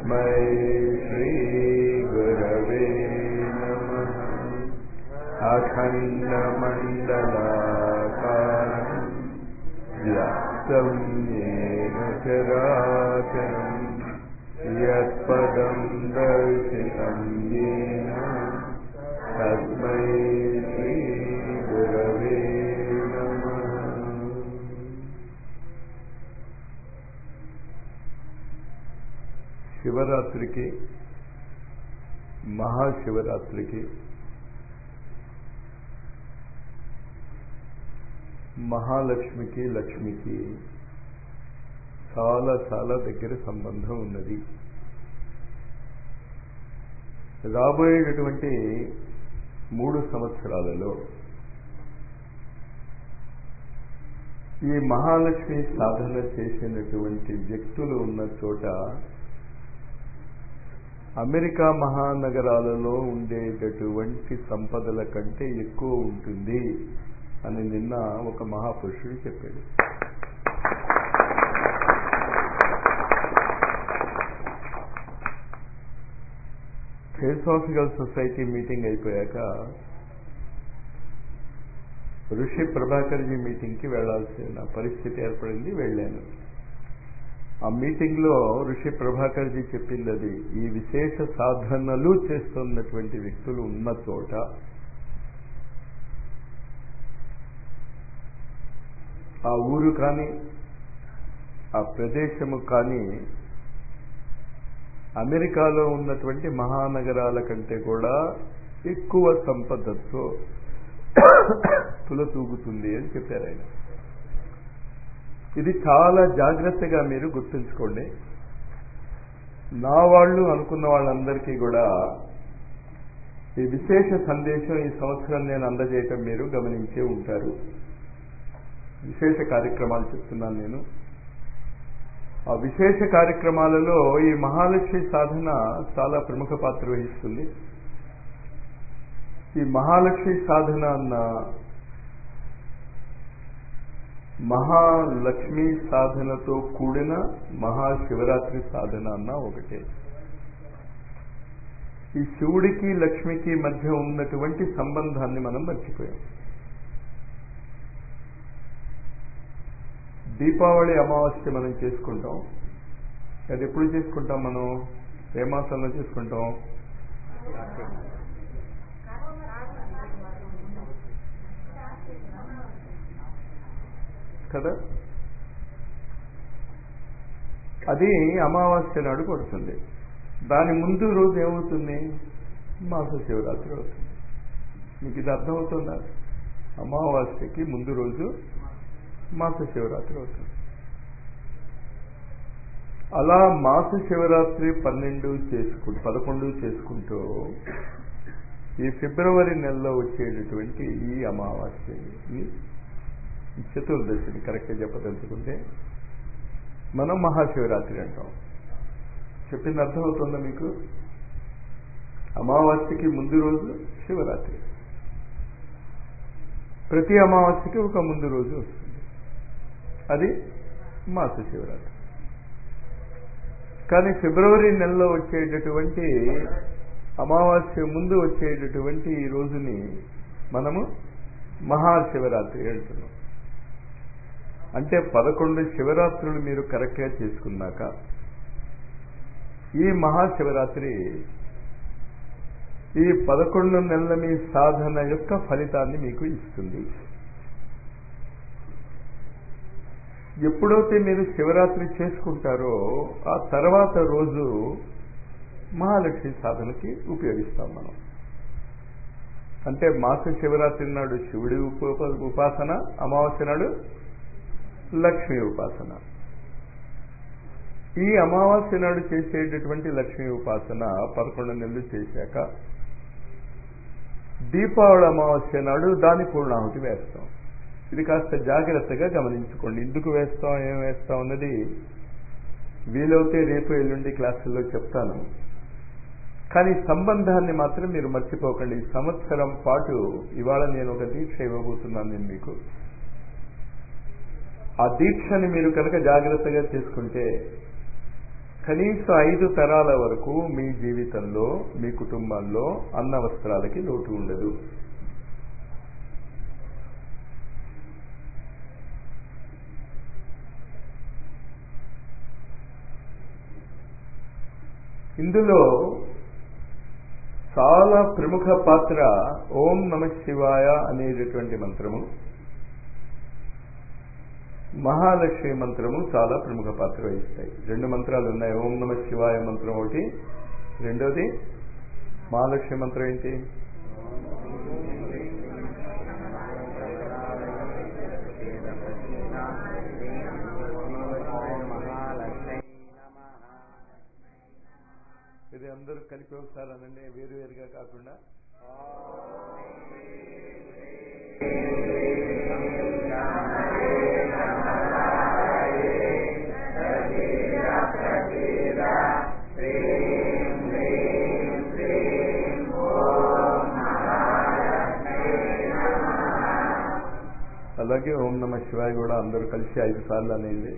तस्मै श्रीगुरवे नमः अखण्डमण्डलाकारम् व्याप्तं येन चराचरम् यत्पदं दर्शितं येन तस्मै श्रीगुरवे नमः శివరాత్రికి మహాశివరాత్రికి మహాలక్ష్మికి లక్ష్మికి చాలా చాలా దగ్గర సంబంధం ఉన్నది రాబోయేటటువంటి మూడు సంవత్సరాలలో ఈ మహాలక్ష్మి సాధన చేసినటువంటి వ్యక్తులు ఉన్న చోట అమెరికా మహానగరాలలో ఉండేటటువంటి సంపదల కంటే ఎక్కువ ఉంటుంది అని నిన్న ఒక మహాపురుషుడు చెప్పాడు థియోసాఫికల్ సొసైటీ మీటింగ్ అయిపోయాక ఋషి ప్రభాకర్జీ మీటింగ్కి వెళ్లాల్సిన పరిస్థితి ఏర్పడింది వెళ్ళాను ఆ మీటింగ్లో ఋషి ప్రభాకర్జీ చెప్పింది అది ఈ విశేష సాధనలు చేస్తున్నటువంటి వ్యక్తులు ఉన్న చోట ఆ ఊరు కానీ ఆ ప్రదేశము కానీ అమెరికాలో ఉన్నటువంటి మహానగరాల కంటే కూడా ఎక్కువ సంపదతో తులతూగుతుంది అని చెప్పారు ఆయన ఇది చాలా జాగ్రత్తగా మీరు గుర్తుంచుకోండి నా వాళ్ళు అనుకున్న వాళ్ళందరికీ కూడా ఈ విశేష సందేశం ఈ సంవత్సరం నేను అందజేయటం మీరు గమనించే ఉంటారు విశేష కార్యక్రమాలు చెప్తున్నాను నేను ఆ విశేష కార్యక్రమాలలో ఈ మహాలక్ష్మి సాధన చాలా ప్రముఖ పాత్ర వహిస్తుంది ఈ మహాలక్ష్మి సాధన అన్న మహాలక్ష్మి సాధనతో కూడిన మహాశివరాత్రి సాధన అన్న ఒకటే ఈ శివుడికి లక్ష్మికి మధ్య ఉన్నటువంటి సంబంధాన్ని మనం మర్చిపోయాం దీపావళి అమావాస్య మనం చేసుకుంటాం అది ఎప్పుడు చేసుకుంటాం మనం ఏ మాసంలో చేసుకుంటాం కదా అది అమావాస్య నాడు పడుతుంది దాని ముందు రోజు ఏమవుతుంది మాస శివరాత్రి అవుతుంది మీకు ఇది అర్థమవుతుందా అమావాస్యకి ముందు రోజు మాస శివరాత్రి అవుతుంది అలా మాస శివరాత్రి పన్నెండు చేసుకుంటూ పదకొండు చేసుకుంటూ ఈ ఫిబ్రవరి నెలలో వచ్చేటటువంటి ఈ అమావాస్యని చతుర్దశిని కరెక్ట్గా చెప్పదలుచుకుంటే మనం మహాశివరాత్రి అంటాం చెప్పింది అర్థమవుతుందా మీకు అమావాస్యకి ముందు రోజు శివరాత్రి ప్రతి అమావాస్యకి ఒక ముందు రోజు వస్తుంది అది మాస శివరాత్రి కానీ ఫిబ్రవరి నెలలో వచ్చేటటువంటి అమావాస్య ముందు వచ్చేటటువంటి ఈ రోజుని మనము మహాశివరాత్రి అంటున్నాం అంటే పదకొండు శివరాత్రులు మీరు కరెక్ట్గా చేసుకున్నాక ఈ మహాశివరాత్రి ఈ పదకొండు నెలల మీ సాధన యొక్క ఫలితాన్ని మీకు ఇస్తుంది ఎప్పుడైతే మీరు శివరాత్రి చేసుకుంటారో ఆ తర్వాత రోజు మహాలక్ష్మి సాధనకి ఉపయోగిస్తాం మనం అంటే మాస శివరాత్రి నాడు శివుడి ఉపాసన అమావాస్య నాడు లక్ష్మీ ఉపాసన ఈ అమావాస్య నాడు చేసేటటువంటి లక్ష్మీ ఉపాసన పదకొండు నెలలు చేశాక దీపావళి అమావాస్య నాడు దాని పూర్ణాహుతి వేస్తాం ఇది కాస్త జాగ్రత్తగా గమనించుకోండి ఎందుకు వేస్తాం ఏం వేస్తాం అన్నది వీలవుతే రేపు ఎల్లుండి క్లాసుల్లో చెప్తాను కానీ సంబంధాన్ని మాత్రం మీరు మర్చిపోకండి సంవత్సరం పాటు ఇవాళ నేను ఒక దీక్ష ఇవ్వబోతున్నాను నేను మీకు ఆ దీక్షని మీరు కనుక జాగ్రత్తగా చేసుకుంటే కనీసం ఐదు తరాల వరకు మీ జీవితంలో మీ కుటుంబాల్లో అన్న వస్త్రాలకి లోటు ఉండదు ఇందులో చాలా ప్రముఖ పాత్ర ఓం నమ శివాయ అనేటటువంటి మంత్రము మహాలక్ష్మి మంత్రము చాలా ప్రముఖ పాత్ర వహిస్తాయి రెండు మంత్రాలు ఉన్నాయి ఓం నమ శివాయ మంత్రం ఒకటి రెండోది మహాలక్ష్మి మంత్రం ఏంటి ఇది అందరూ కలిపి ఒకసారి అనండి వేరు వేరుగా కాకుండా అలాగే ఓం నమ శివాయ కూడా అందరూ కలిసి ఐదు సార్లు అనేది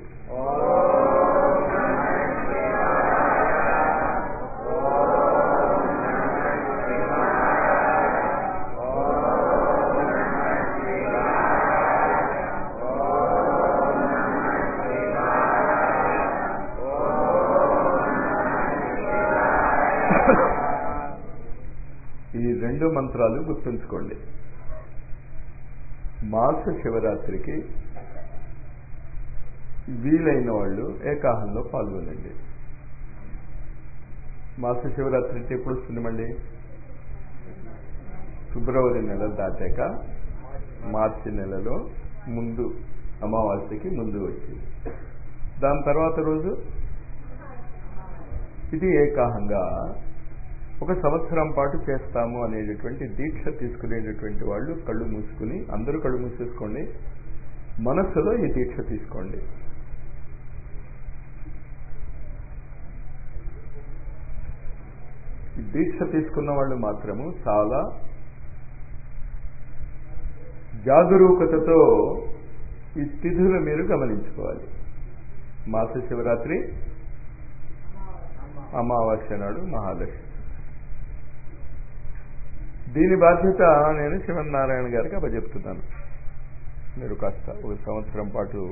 ఈ రెండు మంత్రాలు గుర్తుంచుకోండి మాస శివరాత్రికి వీలైన వాళ్ళు ఏకాహంలో పాల్గొనండి మాస శివరాత్రి అంటే ఎప్పుడు వస్తుంది మళ్ళీ ఫిబ్రవరి నెల దాటాక మార్చి నెలలో ముందు అమావాస్యకి ముందు వచ్చింది దాని తర్వాత రోజు ఇది ఏకాహంగా ఒక సంవత్సరం పాటు చేస్తాము అనేటటువంటి దీక్ష తీసుకునేటటువంటి వాళ్ళు కళ్ళు మూసుకుని అందరూ కళ్ళు మూసేసుకోండి మనస్సులో ఈ దీక్ష తీసుకోండి ఈ దీక్ష తీసుకున్న వాళ్ళు మాత్రము చాలా జాగరూకతతో ఈ తిథులు మీరు గమనించుకోవాలి మాస శివరాత్రి అమావాస్య నాడు మహాలక్ష్మి దీని బాధ్యత నేను శివనారాయణ గారికి అప్పచెప్తున్నాను మీరు కాస్త ఒక సంవత్సరం పాటు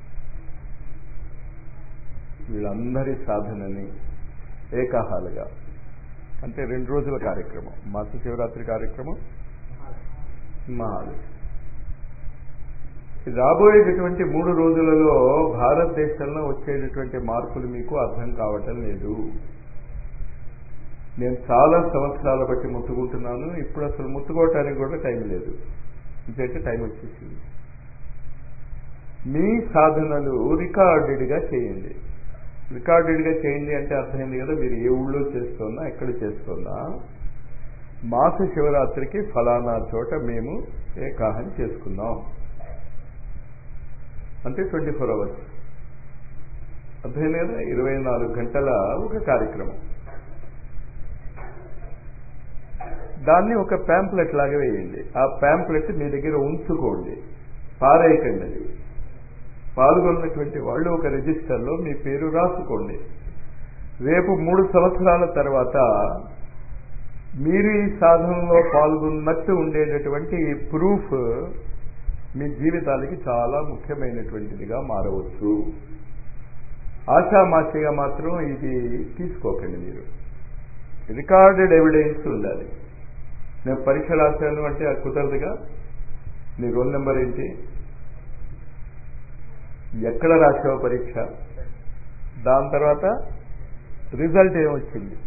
వీళ్ళందరి సాధనని ఏకాహాలుగా అంటే రెండు రోజుల కార్యక్రమం మాస శివరాత్రి కార్యక్రమం మహాలక్ష్మి రాబోయేటటువంటి మూడు రోజులలో భారతదేశంలో వచ్చేటటువంటి మార్పులు మీకు అర్థం కావటం లేదు నేను చాలా సంవత్సరాల బట్టి ముట్టుకుంటున్నాను ఇప్పుడు అసలు ముట్టుకోవటానికి కూడా టైం లేదు ఇంకైతే టైం వచ్చేసింది మీ సాధనలు రికార్డెడ్గా చేయండి రికార్డెడ్గా చేయండి అంటే అర్థమైంది కదా మీరు ఏ ఊళ్ళో చేస్తున్నా ఎక్కడ చేస్తున్నా మాస శివరాత్రికి ఫలానా చోట మేము ఏకాహం చేసుకున్నాం అంటే ట్వంటీ ఫోర్ అవర్స్ అర్థమైంది కదా ఇరవై నాలుగు గంటల ఒక కార్యక్రమం దాన్ని ఒక ప్యాంప్లెట్ లాగా వేయండి ఆ ప్యాంప్లెట్ మీ దగ్గర ఉంచుకోండి పారేయకండి అది పాల్గొన్నటువంటి వాళ్ళు ఒక రిజిస్టర్లో మీ పేరు రాసుకోండి రేపు మూడు సంవత్సరాల తర్వాత మీరు ఈ సాధనలో పాల్గొన్నట్టు ఉండేటటువంటి ప్రూఫ్ మీ జీవితాలకి చాలా ముఖ్యమైనటువంటిదిగా మారవచ్చు ఆశామాషిగా మాత్రం ఇది తీసుకోకండి మీరు రికార్డెడ్ ఎవిడెన్స్ ఉండాలి నేను పరీక్ష రాశాను అంటే అది కుదరదుగా నీ రోల్ నెంబర్ ఏంటి ఎక్కడ రాసావు పరీక్ష దాని తర్వాత రిజల్ట్ ఏమొచ్చింది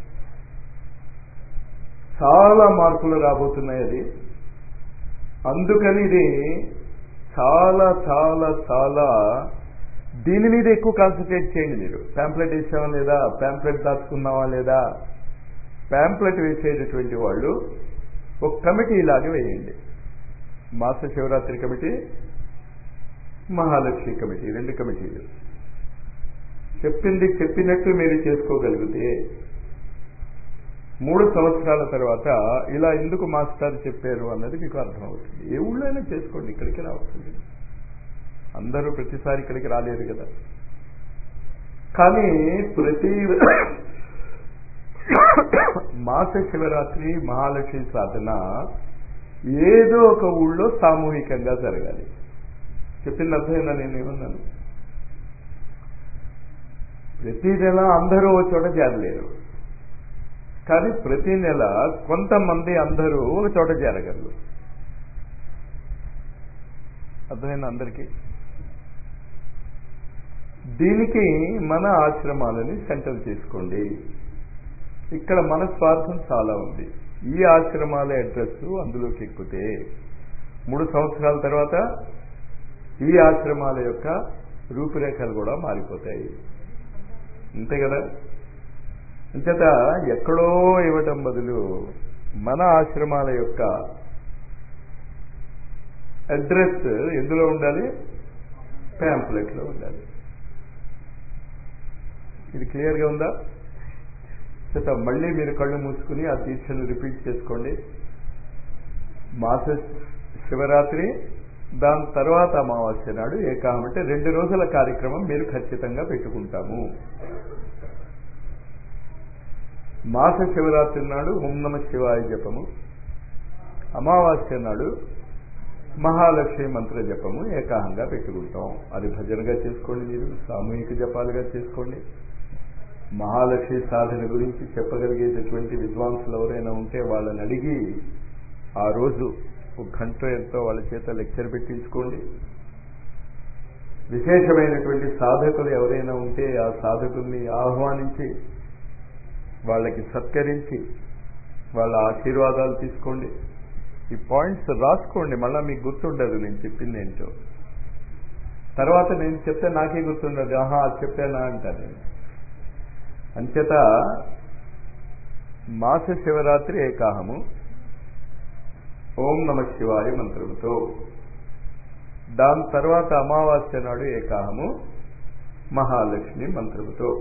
చాలా మార్కులు రాబోతున్నాయి అది అందుకని ఇది చాలా చాలా చాలా దీని మీద ఎక్కువ కాన్సన్ట్రేట్ చేయండి మీరు ప్యాంప్లెట్ వేసావా లేదా ప్యాంప్లెట్ దాచుకున్నావా లేదా ప్యాంప్లెట్ వేసేటటువంటి వాళ్ళు ఒక కమిటీ లాగా వేయండి మాస శివరాత్రి కమిటీ మహాలక్ష్మి కమిటీ రెండు కమిటీలు చెప్పింది చెప్పినట్టు మీరు చేసుకోగలిగితే మూడు సంవత్సరాల తర్వాత ఇలా ఎందుకు మాస్టర్ చెప్పారు అన్నది మీకు అర్థమవుతుంది ఏ ఊళ్ళో అయినా చేసుకోండి ఇక్కడికి రావచ్చు అందరూ ప్రతిసారి ఇక్కడికి రాలేరు కదా కానీ ప్రతి మాస శివరాత్రి మహాలక్ష్మి సాధన ఏదో ఒక ఊళ్ళో సామూహికంగా జరగాలి చెప్పింది అర్థమైందా నేను ఏమన్నాను ప్రతి నెల అందరూ ఒక చోట చేరలేరు కానీ ప్రతి నెల కొంతమంది అందరూ ఒక చోట చేరగలరు అర్థమైంది అందరికీ దీనికి మన ఆశ్రమాలని సెంటర్ చేసుకోండి ఇక్కడ మన స్వార్థం చాలా ఉంది ఈ ఆశ్రమాల అడ్రస్ అందులోకి ఎక్కితే మూడు సంవత్సరాల తర్వాత ఈ ఆశ్రమాల యొక్క రూపురేఖలు కూడా మారిపోతాయి అంతే కదా అంచేత ఎక్కడో ఇవ్వటం బదులు మన ఆశ్రమాల యొక్క అడ్రస్ ఎందులో ఉండాలి ప్యాంప్లెట్లో ఉండాలి ఇది క్లియర్గా ఉందా చేత మళ్ళీ మీరు కళ్ళు మూసుకుని ఆ దీక్షను రిపీట్ చేసుకోండి మాస శివరాత్రి దాని తర్వాత అమావాస్య నాడు ఏకాహం అంటే రెండు రోజుల కార్యక్రమం మీరు ఖచ్చితంగా పెట్టుకుంటాము మాస శివరాత్రి నాడు ఓం నమ శివాయ జపము అమావాస్య నాడు మహాలక్ష్మి మంత్ర జపము ఏకాహంగా పెట్టుకుంటాం అది భజనగా చేసుకోండి మీరు సామూహిక జపాలుగా చేసుకోండి మహాలక్ష్మి సాధన గురించి చెప్పగలిగేటటువంటి విద్వాంసులు ఎవరైనా ఉంటే వాళ్ళని అడిగి ఆ రోజు ఒక గంట ఎంతో వాళ్ళ చేత లెక్చర్ పెట్టించుకోండి విశేషమైనటువంటి సాధకులు ఎవరైనా ఉంటే ఆ సాధకుల్ని ఆహ్వానించి వాళ్ళకి సత్కరించి వాళ్ళ ఆశీర్వాదాలు తీసుకోండి ఈ పాయింట్స్ రాసుకోండి మళ్ళీ మీకు గుర్తుండదు నేను చెప్పింది ఏంటో తర్వాత నేను చెప్తే నాకే గుర్తుండదు ఆహా అది చెప్పానా అంటాను నేను అంచేత మాస శివరాత్రి ఏకాహము ఓం నమ శివాయ మంత్రముతో దాని తర్వాత అమావాస్య నాడు ఏకాహము మహాలక్ష్మి మంత్రముతో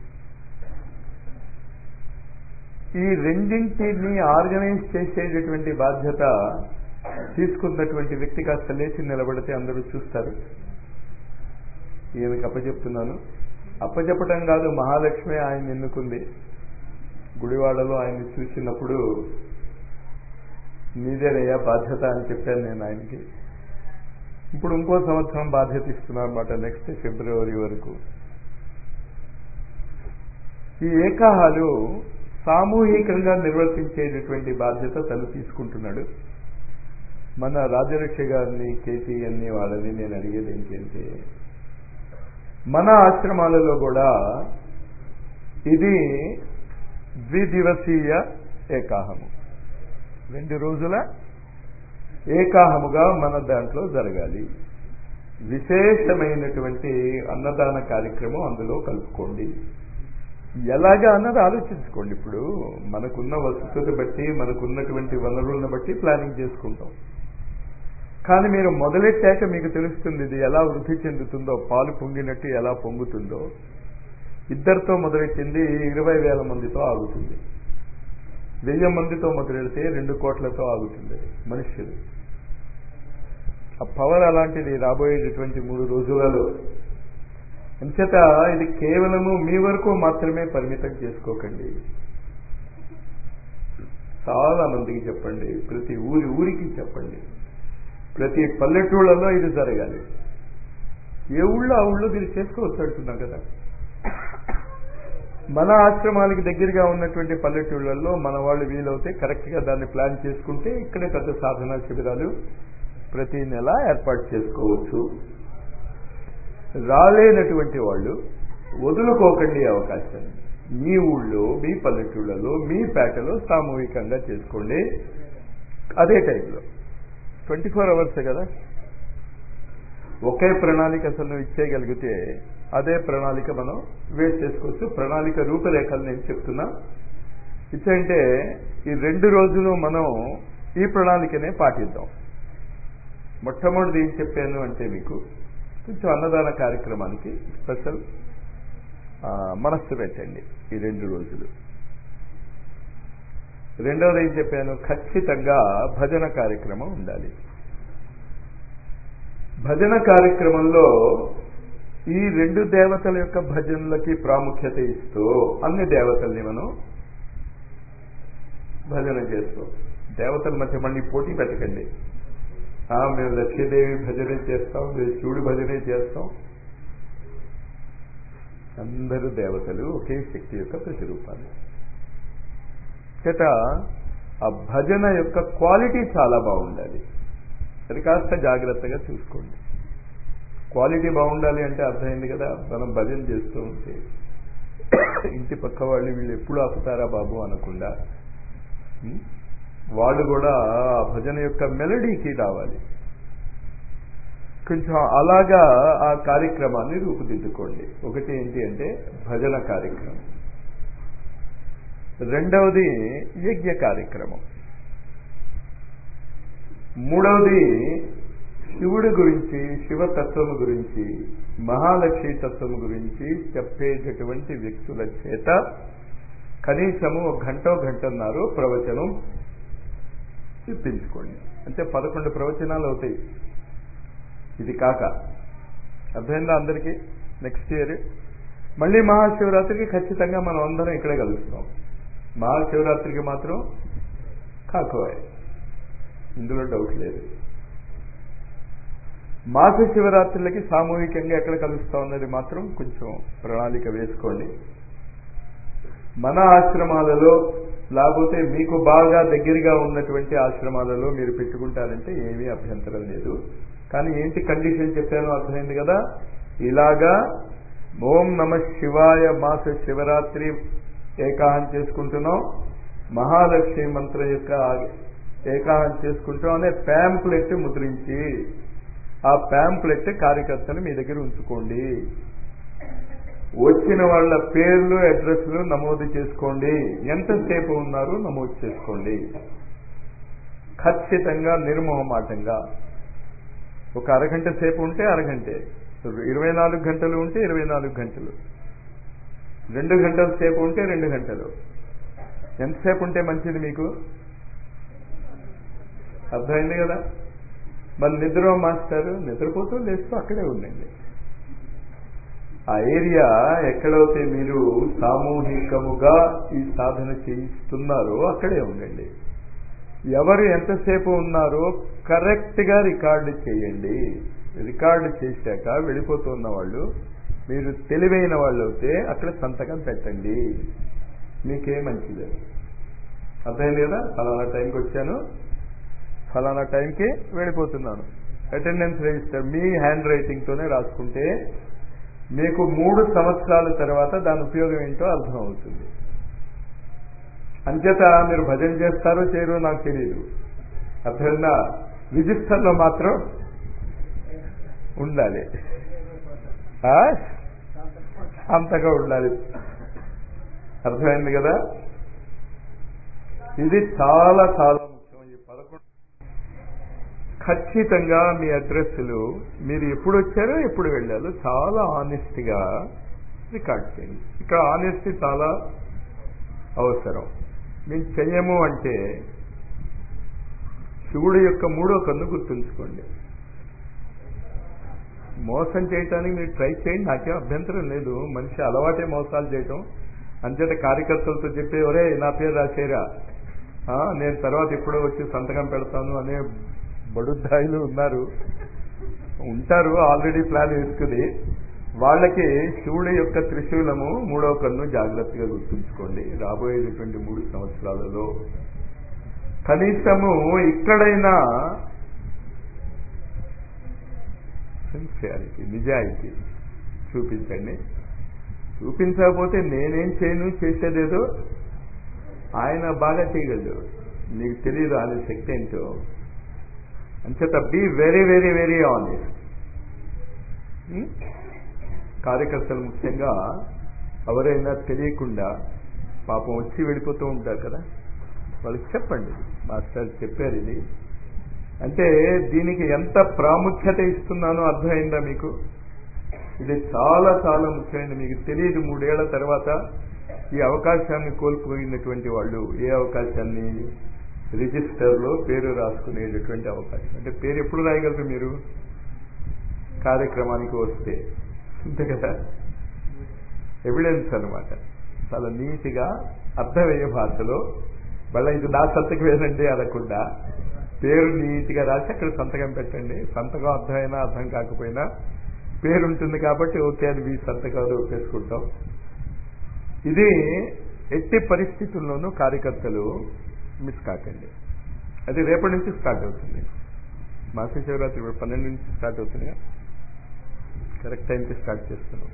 ఈ రెండింటిని ఆర్గనైజ్ చేసేటటువంటి బాధ్యత తీసుకున్నటువంటి వ్యక్తి కాస్త లేచి నిలబడితే అందరూ చూస్తారు ఈయనకి అప్పచెప్తున్నాను అప్పచెప్పటం కాదు మహాలక్ష్మి ఆయన ఎన్నుకుంది గుడివాడలో ఆయన్ని చూసినప్పుడు నీదేనయ్యా బాధ్యత అని చెప్పాను నేను ఆయనకి ఇప్పుడు ఇంకో సంవత్సరం బాధ్యత ఇస్తున్నాను అనమాట నెక్స్ట్ ఫిబ్రవరి వరకు ఈ ఏకాహాలు సామూహికంగా నిర్వర్తించేటటువంటి బాధ్యత తను తీసుకుంటున్నాడు మన రాజలక్ష్మి గారిని కేటీఎన్ని వాళ్ళని నేను అడిగేది ఏంటంటే మన ఆశ్రమాలలో కూడా ఇది ద్విదివసీయ ఏకాహము రెండు రోజుల ఏకాహముగా మన దాంట్లో జరగాలి విశేషమైనటువంటి అన్నదాన కార్యక్రమం అందులో కలుపుకోండి ఎలాగా అన్నది ఆలోచించుకోండి ఇప్పుడు మనకున్న వసతులు బట్టి మనకున్నటువంటి వనరులను బట్టి ప్లానింగ్ చేసుకుంటాం కానీ మీరు మొదలెట్టాక మీకు తెలుస్తుంది ఇది ఎలా వృద్ధి చెందుతుందో పాలు పొంగినట్టు ఎలా పొంగుతుందో ఇద్దరితో మొదలెట్టింది ఇరవై వేల మందితో ఆగుతుంది వెయ్యి మందితో మొదలెడితే రెండు కోట్లతో ఆగుతుంది మనుష్యులు ఆ పవర్ అలాంటిది రాబోయేటటువంటి మూడు రోజులలో అంచేత ఇది కేవలము మీ వరకు మాత్రమే పరిమితం చేసుకోకండి చాలా మందికి చెప్పండి ప్రతి ఊరి ఊరికి చెప్పండి ప్రతి పల్లెటూళ్ళలో ఇది జరగాలి ఏ ఊళ్ళో ఆ ఊళ్ళో మీరు చేసుకోవచ్చు అంటున్నాం కదా మన ఆశ్రమానికి దగ్గరగా ఉన్నటువంటి పల్లెటూళ్ళల్లో మన వాళ్ళు వీలవుతే కరెక్ట్గా దాన్ని ప్లాన్ చేసుకుంటే ఇక్కడే పెద్ద సాధనా శిబిరాలు ప్రతి నెల ఏర్పాటు చేసుకోవచ్చు రాలేనటువంటి వాళ్ళు వదులుకోకండి అవకాశం మీ ఊళ్ళో మీ పల్లెటూళ్ళలో మీ పేటలో సామూహికంగా చేసుకోండి అదే టైంలో ట్వంటీ ఫోర్ అవర్స్ కదా ఒకే ప్రణాళిక అసలు నువ్వు ఇచ్చేయగలిగితే అదే ప్రణాళిక మనం వేస్ట్ చేసుకోవచ్చు ప్రణాళిక రూపురేఖలు నేను చెప్తున్నా ఇచ్చంటే ఈ రెండు రోజులు మనం ఈ ప్రణాళికనే పాటిద్దాం మొట్టమొదటి ఏం చెప్పాను అంటే మీకు కొంచెం అన్నదాన కార్యక్రమానికి స్పెషల్ మనస్సు పెట్టండి ఈ రెండు రోజులు రెండవది ఏం చెప్పాను ఖచ్చితంగా భజన కార్యక్రమం ఉండాలి భజన కార్యక్రమంలో ఈ రెండు దేవతల యొక్క భజనలకి ప్రాముఖ్యత ఇస్తూ అన్ని దేవతల్ని మనం భజన చేస్తాం దేవతల మధ్య మళ్ళీ పోటీ పెట్టకండి ఆ, మేము లక్ష్మీదేవి భజనే చేస్తాం మేము శివుడి భజనే చేస్తాం అందరూ దేవతలు ఒకే శక్తి యొక్క ప్రతిరూపాలు చేత ఆ భజన యొక్క క్వాలిటీ చాలా బాగుండాలి అది కాస్త జాగ్రత్తగా చూసుకోండి క్వాలిటీ బాగుండాలి అంటే అర్థమైంది కదా మనం భజన చేస్తూ ఉంటే ఇంటి పక్క వాళ్ళు వీళ్ళు ఎప్పుడు ఆపుతారా బాబు అనకుండా ఉం? వాళ్ళు కూడా ఆ భజన యొక్క మెలడీకి రావాలి కొంచెం అలాగా ఆ కార్యక్రమాన్ని రూపుదిద్దుకోండి ఒకటి ఏంటి అంటే భజన కార్యక్రమం రెండవది యజ్ఞ కార్యక్రమం మూడవది శివుడి గురించి శివతత్వము గురించి మహాలక్ష్మి తత్వము గురించి చెప్పేటటువంటి వ్యక్తుల చేత కనీసము ఒక గంట గంటన్నర ప్రవచనం ఇప్పించుకోండి అంటే పదకొండు ప్రవచనాలు అవుతాయి ఇది కాక అర్థమైందా అందరికీ నెక్స్ట్ ఇయర్ మళ్ళీ మహాశివరాత్రికి ఖచ్చితంగా మనం అందరం ఇక్కడే కలుస్తాం మహాశివరాత్రికి మాత్రం కాకోయ్ ఇందులో డౌట్ లేదు మాస శివరాత్రులకి సామూహికంగా ఎక్కడ కలుస్తాం అన్నది మాత్రం కొంచెం ప్రణాళిక వేసుకోండి మన ఆశ్రమాలలో లేకపోతే మీకు బాగా దగ్గరగా ఉన్నటువంటి ఆశ్రమాలలో మీరు పెట్టుకుంటారంటే ఏమీ అభ్యంతరం లేదు కానీ ఏంటి కండిషన్ చెప్పానో అర్థమైంది కదా ఇలాగా ఓం నమ శివాయ మాస శివరాత్రి ఏకాహం చేసుకుంటున్నాం మహాలక్ష్మి మంత్రం యొక్క ఏకాహం చేసుకుంటాం అనే ప్యాంప్లెట్ ముద్రించి ఆ ప్యాంప్లెట్ కార్యకర్తలు మీ దగ్గర ఉంచుకోండి వచ్చిన వాళ్ళ పేర్లు అడ్రస్లు నమోదు చేసుకోండి ఎంతసేపు ఉన్నారు నమోదు చేసుకోండి ఖచ్చితంగా నిర్మోహమాటంగా ఒక అరగంట సేపు ఉంటే అరగంటే ఇరవై నాలుగు గంటలు ఉంటే ఇరవై నాలుగు గంటలు రెండు గంటల సేపు ఉంటే రెండు గంటలు ఎంతసేపు ఉంటే మంచిది మీకు అర్థమైంది కదా మరి నిద్ర మాస్టర్ నిద్రపోతూ లేస్తూ అక్కడే ఉండండి ఆ ఏరియా ఎక్కడైతే మీరు సామూహికముగా ఈ సాధన చేయిస్తున్నారో అక్కడే ఉండండి ఎవరు ఎంతసేపు ఉన్నారో కరెక్ట్గా రికార్డు చేయండి రికార్డు చేశాక వెళ్ళిపోతున్న వాళ్ళు మీరు తెలివైన వాళ్ళు అయితే అక్కడ సంతకం పెట్టండి మీకే మంచిది అర్థమైంది కదా ఫలానా టైంకి వచ్చాను ఫలానా టైంకి వెళ్ళిపోతున్నాను అటెండెన్స్ రిజిస్టర్ మీ హ్యాండ్ రైటింగ్తోనే రాసుకుంటే మీకు మూడు సంవత్సరాల తర్వాత దాని ఉపయోగం ఏంటో అర్థం అవుతుంది అంచేత మీరు భజన చేస్తారో చేయరో నాకు తెలియదు అర్థమైందా రిజిస్టర్లో మాత్రం ఉండాలి ఆ? అంతగా ఉండాలి అర్థమైంది కదా ఇది చాలా చాలా ముఖ్యం ఈ పదకొండు ఖచ్చితంగా మీ అడ్రస్లు మీరు ఎప్పుడు వచ్చారో ఎప్పుడు వెళ్ళారో చాలా ఆనెస్ట్గా రికార్డ్ చేయండి ఇక్కడ ఆనెస్టీ చాలా అవసరం మేము చెయ్యము అంటే శివుడు యొక్క మూడో కన్ను గుర్తుంచుకోండి మోసం చేయటానికి మీరు ట్రై చేయండి నాకేం అభ్యంతరం లేదు మనిషి అలవాటే మోసాలు చేయటం అంచేత కార్యకర్తలతో చెప్పి ఒరే నా పేరు రాసేరా ఆ, నేను తర్వాత ఎప్పుడో వచ్చి సంతకం పెడతాను అనే బడుద్దాయిలు ఉన్నారు ఉంటారు ఆల్రెడీ ప్లాన్ వేసుకుని వాళ్ళకి శివుడి యొక్క త్రిశూలము మూడవ కన్ను జాగ్రత్తగా గుర్తుంచుకోండి రాబోయేటటువంటి మూడు సంవత్సరాలలో కనీసము ఇక్కడైనా సిన్సియారిటీ నిజాయితీ చూపించండి చూపించకపోతే నేనేం చేయను చేసేదేదో ఆయన బాగా చేయగలడు నీకు తెలియదు ఆయన శక్తి ఏంటో అంచేత be very very very honest కార్యకర్తలు ముఖ్యంగా ఎవరైనా తెలియకుండా పాపం వచ్చి వెళ్ళిపోతూ ఉంటారు కదా వాళ్ళకి చెప్పండి మాస్టర్ చెప్పారు ఇది అంటే దీనికి ఎంత ప్రాముఖ్యత ఇస్తున్నానో అర్థమైందా మీకు ఇది చాలా చాలా ముఖ్యమైనది మీకు తెలియదు మూడేళ్ల తర్వాత ఈ అవకాశాన్ని కోల్పోయినటువంటి వాళ్ళు ఏ అవకాశాన్ని రిజిస్టర్లో పేరు రాసుకునేటటువంటి అవకాశం అంటే పేరు ఎప్పుడు రాయగలరు మీరు కార్యక్రమానికి వస్తే అంతే కదా ఎవిడెన్స్ అనమాట చాలా నీట్గా అర్థమయ్యే భాషలో మళ్ళీ ఇది నా సంతకం వేదండి అనకుండా పేరు నీట్గా రాసి అక్కడ సంతకం పెట్టండి సంతకం అర్థమైనా అర్థం కాకపోయినా పేరు ఉంటుంది కాబట్టి ఓకే అని మీ సంతకాలు ఒప్పేసుకుంటాం ఇది ఎట్టి పరిస్థితుల్లోనూ కార్యకర్తలు మిస్ కాకండి అది రేపటి నుంచి స్టార్ట్ అవుతుంది మాస శివరాత్రి ఇప్పుడు పన్నెండు నుంచి స్టార్ట్ అవుతుంది కరెక్ట్ టైంకి స్టార్ట్ చేస్తున్నాం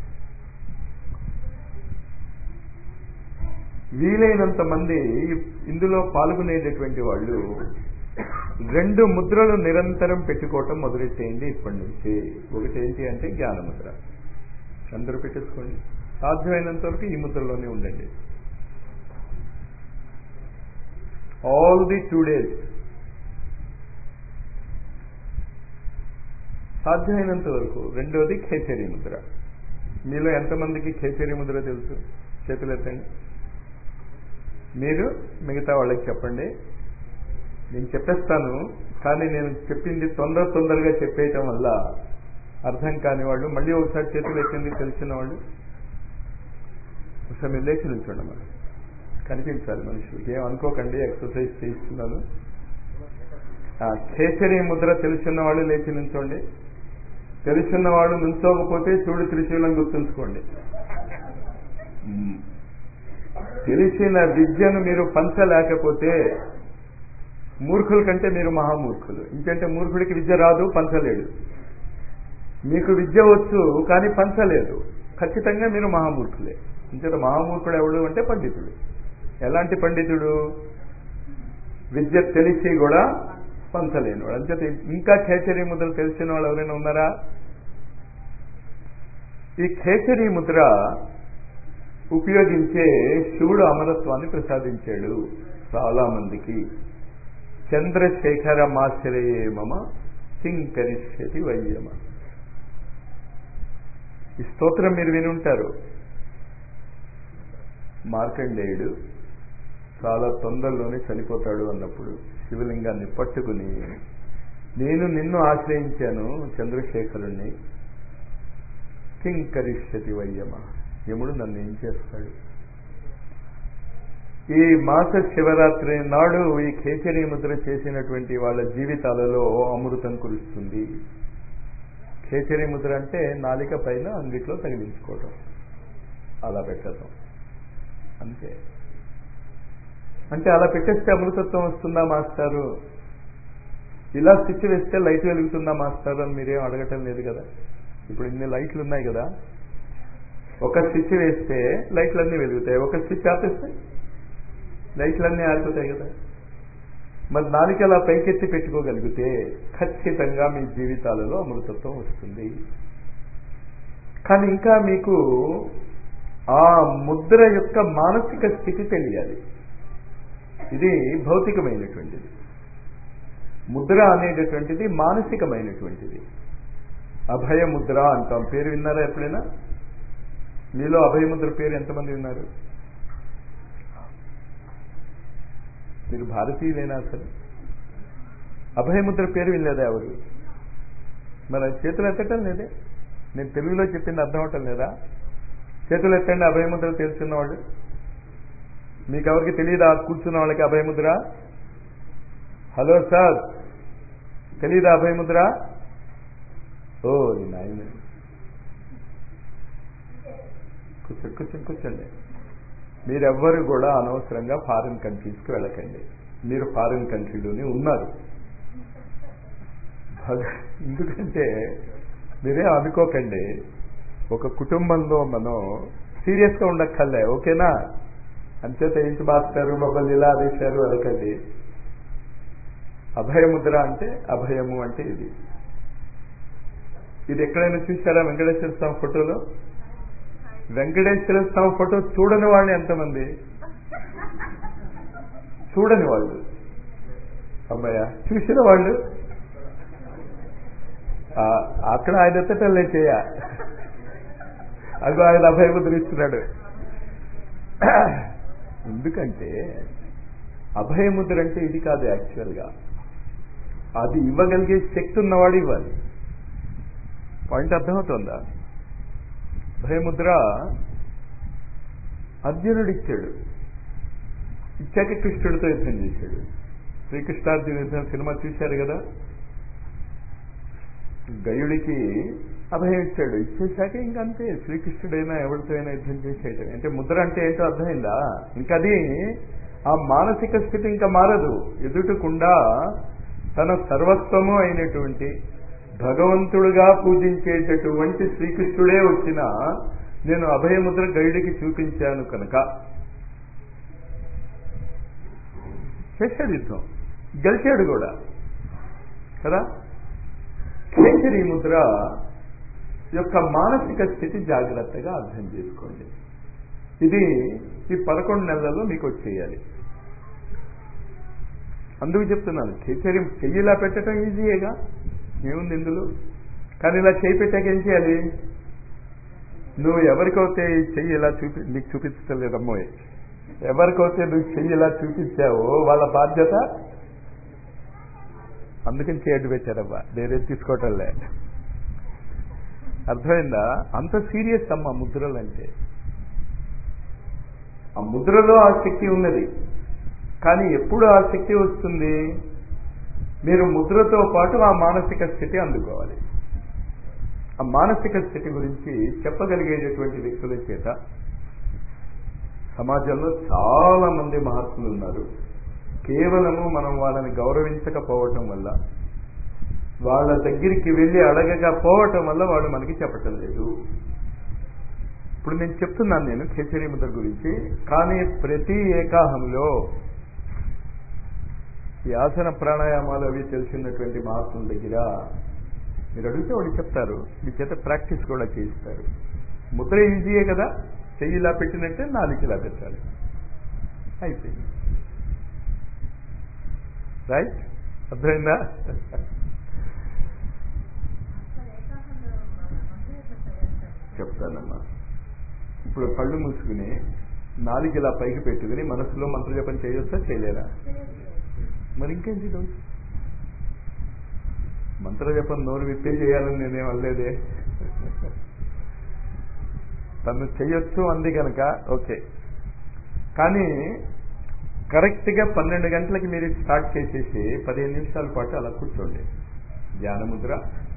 వీలైనంత మంది ఇందులో పాల్గొనేటటువంటి వాళ్ళు రెండు ముద్రలు నిరంతరం పెట్టుకోవటం మొదలెట్టేయండి ఇప్పటి నుంచి ఒకటి ఏంటి అంటే జ్ఞాన ముద్ర అందరూ పెట్టేసుకోండి సాధ్యమైనంత వరకు ఈ ముద్రలోనే ఉండండి ఆల్ ది టూ డేస్ సాధ్యమైనంత వరకు రెండోది ఖేచరీ ముద్ర మీలో ఎంతమందికి ఖేచరీ ముద్ర తెలుసు చేతులు ఎత్తండి మీరు మిగతా వాళ్ళకి చెప్పండి నేను చెప్పేస్తాను కానీ నేను చెప్పింది తొందర తొందరగా చెప్పేయటం వల్ల అర్థం కాని వాళ్ళు మళ్ళీ ఒకసారి చేతులు ఎత్తింది తెలిసిన వాళ్ళు ఒకసారి మీరు లేచి నిల్చోండి మరి కనిపించాలి మనుషులకి ఏం అనుకోకండి ఎక్సర్సైజ్ చేయిస్తున్నాను ఖేచరీ ముద్ర తెలుసున్న వాళ్ళు లేచి నిల్చోండి తెలుసున్న వాళ్ళు నుంచోకపోతే చూడు త్రిశూలం గుర్తుంచుకోండి తెలిసిన విద్యను మీరు పంచలేకపోతే మూర్ఖుల కంటే మీరు మహామూర్ఖులు ఇంకంటే మూర్ఖుడికి విద్య రాదు పంచలేడు మీకు విద్య వచ్చు కానీ పంచలేదు ఖచ్చితంగా మీరు మహామూర్ఖులే ఇంచేత మహామూర్ఖుడు ఎవడు అంటే పండితుడు ఎలాంటి పండితుడు విద్య తెలిసి కూడా పంచలేను అంచేత ఇంకా ఖేచరీ ముద్ర తెలిసిన వాళ్ళు ఎవరైనా ఉన్నారా ఈ ఖేచరీ ముద్ర ఉపయోగించే శివుడు అమరత్వాన్ని ప్రసాదించాడు చాలా మందికి చంద్రశేఖర మాశ్రయే మమ కింకరిష్యతి వయ్యమ ఈ స్తోత్రం మీరు విని ఉంటారు మార్కండేయుడు చాలా తొందరలోనే చనిపోతాడు అన్నప్పుడు శివలింగాన్ని పట్టుకుని నేను నిన్ను ఆశ్రయించాను చంద్రశేఖరుణ్ణి కింకరిష్యతి వయ్యమ యముడు నన్ను ఏం చేస్తాడు ఈ మాస శివరాత్రి నాడు ఈ ఖేచరీ ముద్ర చేసినటువంటి వాళ్ళ జీవితాలలో అమృతం కురుస్తుంది ఖేచరీ ముద్ర అంటే నాలిక పైన అంగిట్లో తగిలించుకోవడం అలా పెట్టడం అంతే అంటే అలా పెట్టేస్తే అమృతత్వం వస్తుందా మాస్టారు ఇలా స్విచ్ వేస్తే లైట్ వెలుగుతుందా మాస్టారు అని మీరేం అడగటం లేదు కదా ఇప్పుడు ఇన్ని లైట్లు ఉన్నాయి కదా ఒక స్విచ్ వేస్తే లైట్లన్నీ వెలుగుతాయి ఒక స్విచ్ ఆపేస్తే లైట్లన్నీ ఆరిపోతాయి కదా మరి నాలుక అలా పైకెత్తి పెట్టుకోగలిగితే ఖచ్చితంగా మీ జీవితాలలో అమృతత్వం వస్తుంది కానీ ఇంకా మీకు ఆ ముద్ర యొక్క మానసిక స్థితి తెలియాలి ఇది భౌతికమైనటువంటిది ముద్ర అనేటటువంటిది మానసికమైనటువంటిది అభయ ముద్ర అంటాం పేరు విన్నారా ఎప్పుడైనా మీలో అభయముద్ర పేరు ఎంతమంది విన్నారు మీరు భారతీయులేనా అసలు అభయముద్ర పేరు వినలేదా ఎవరు మరి చేతులు ఎత్తటం లేదే నేను తెలుగులో చెప్పింది అర్థం అవటం లేదా చేతులు ఎత్తండి అభయముద్ర తెలుసున్నవాడు మీకు ఎవరికి తెలియదా కూర్చున్న వాళ్ళకి అభయముద్ర హలో సార్ తెలీదా అభయముద్ర ఓ నాయన కూర్చోండి కూర్చోండి కూర్చోండి మీరెవ్వరు కూడా అనవసరంగా ఫారిన్ కంట్రీస్కి వెళ్ళకండి మీరు ఫారిన్ కంట్రీలోనే ఉన్నారు ఎందుకంటే మీరే అనుకోకండి ఒక కుటుంబంలో మనం సీరియస్గా ఉండక్కర్లే ఓకేనా అంచేత ఏంటి మాస్టారు మమ్మల్ని ఇలా వేశారు అనకండి అభయముద్ర అంటే అభయము అంటే ఇది ఇది ఎక్కడైనా చూసారా వెంకటేశ్వర స్వామి ఫోటోలో వెంకటేశ్వర స్వామి ఫోటో చూడని వాళ్ళు ఎంతమంది చూడని వాళ్ళు అమ్మాయ చూసిన వాళ్ళు అక్కడ ఆయన ఎత్తటల్లే చేయ అదిగో ఆయన అభయముద్ర ఇస్తున్నాడు ఎందుకంటే అభయముద్ర అంటే ఇది కాదు యాక్చువల్గా అది ఇవ్వగలిగే శక్తి ఉన్నవాడు ఇవ్వాలి పాయింట్ అర్థమవుతుందా భయముద్ర అర్జునుడు ఇచ్చాడు ఇచ్చాక కృష్ణుడితో యుద్ధం చేశాడు శ్రీకృష్ణార్జున యుద్ధం సినిమా చూశారు కదా గయుడికి అభయం ఇచ్చాడు ఇచ్చేశాక ఇంకంతే శ్రీకృష్ణుడైనా ఎవరితో అయినా యుద్ధం చేసేయటం అంటే ముద్ర అంటే ఏంటో అర్థమైందా ఇంకది ఆ మానసిక స్థితి ఇంకా మారదు ఎదుటకుండా తన సర్వస్వము అయినటువంటి భగవంతుడుగా పూజించేటటువంటి శ్రీకృష్ణుడే వచ్చినా నేను అభయముద్ర గైడికి చూపించాను కనుక చేశాడు యుద్ధం గెలిచాడు కూడా కదా కేసరి ముద్ర యొక్క మానసిక స్థితి జాగ్రత్తగా అర్థం చేసుకోండి ఇది ఈ పదకొండు నెలలలో మీకు వచ్చేయాలి అందుకు చెప్తున్నాను కేసరి చెయ్యిలా పెట్టడం ఈజీయేగా ఏముంది ఇందులో కానీ ఇలా చేయి పెట్టాక ఏం చేయాలి నువ్వు ఎవరికైతే ఈ చెయ్యి ఇలా చూపి నీకు చూపించలేదమ్మో ఎవరికైతే నువ్వు చెయ్యి ఇలా చూపించావో వాళ్ళ బాధ్యత అందుకని చేయడు పెట్టారబ్బా నేనే తీసుకోవటంలే అర్థమైందా అంత సీరియస్ అమ్మా ముద్రలు అంటే ఆ ముద్రలో ఆ శక్తి ఉన్నది కానీ ఎప్పుడు ఆ శక్తి వస్తుంది మీరు ముద్రతో పాటు ఆ మానసిక స్థితి అందుకోవాలి ఆ మానసిక స్థితి గురించి చెప్పగలిగేటటువంటి వ్యక్తుల చేత సమాజంలో చాలా మంది మహాత్ములు ఉన్నారు కేవలము మనం వాళ్ళని గౌరవించకపోవటం వల్ల వాళ్ళ దగ్గరికి వెళ్ళి అడగకపోవటం వల్ల వాళ్ళు మనకి చెప్పటం లేదు ఇప్పుడు నేను చెప్తున్నాను నేను ఖేచరీ ముద్ర గురించి కానీ ప్రతి ఏకాహంలో ఈ ఆసన ప్రాణాయామాలు అవి తెలిసినటువంటి మహాత్ముల దగ్గర మీరు అడిగితే వాళ్ళు చెప్తారు మీ చేత ప్రాక్టీస్ కూడా చేయిస్తారు ముద్ర ఈజీయే కదా చెయ్యి ఇలా పెట్టినట్టే నాలుగు ఇలా పెట్టాలి అయిపోయింది రైట్ అర్థమైందా చెప్తానమ్మా ఇప్పుడు కళ్ళు మూసుకుని నాలుగు ఇలా పైకి పెట్టుకుని మనసులో మంత్రజపం చేయొచ్చా చేయలేరా మరి ఇంకేంటి డౌట్ మంత్రజపం నోరు విప్పే చేయాలని నేనేం అనలేదే తను చెయ్యొచ్చు అంది కనుక ఓకే కానీ కరెక్ట్గా పన్నెండు గంటలకి మీరు స్టార్ట్ చేసేసి పదిహేను నిమిషాల పాటు అలా కూర్చోండి ధ్యానముద్ర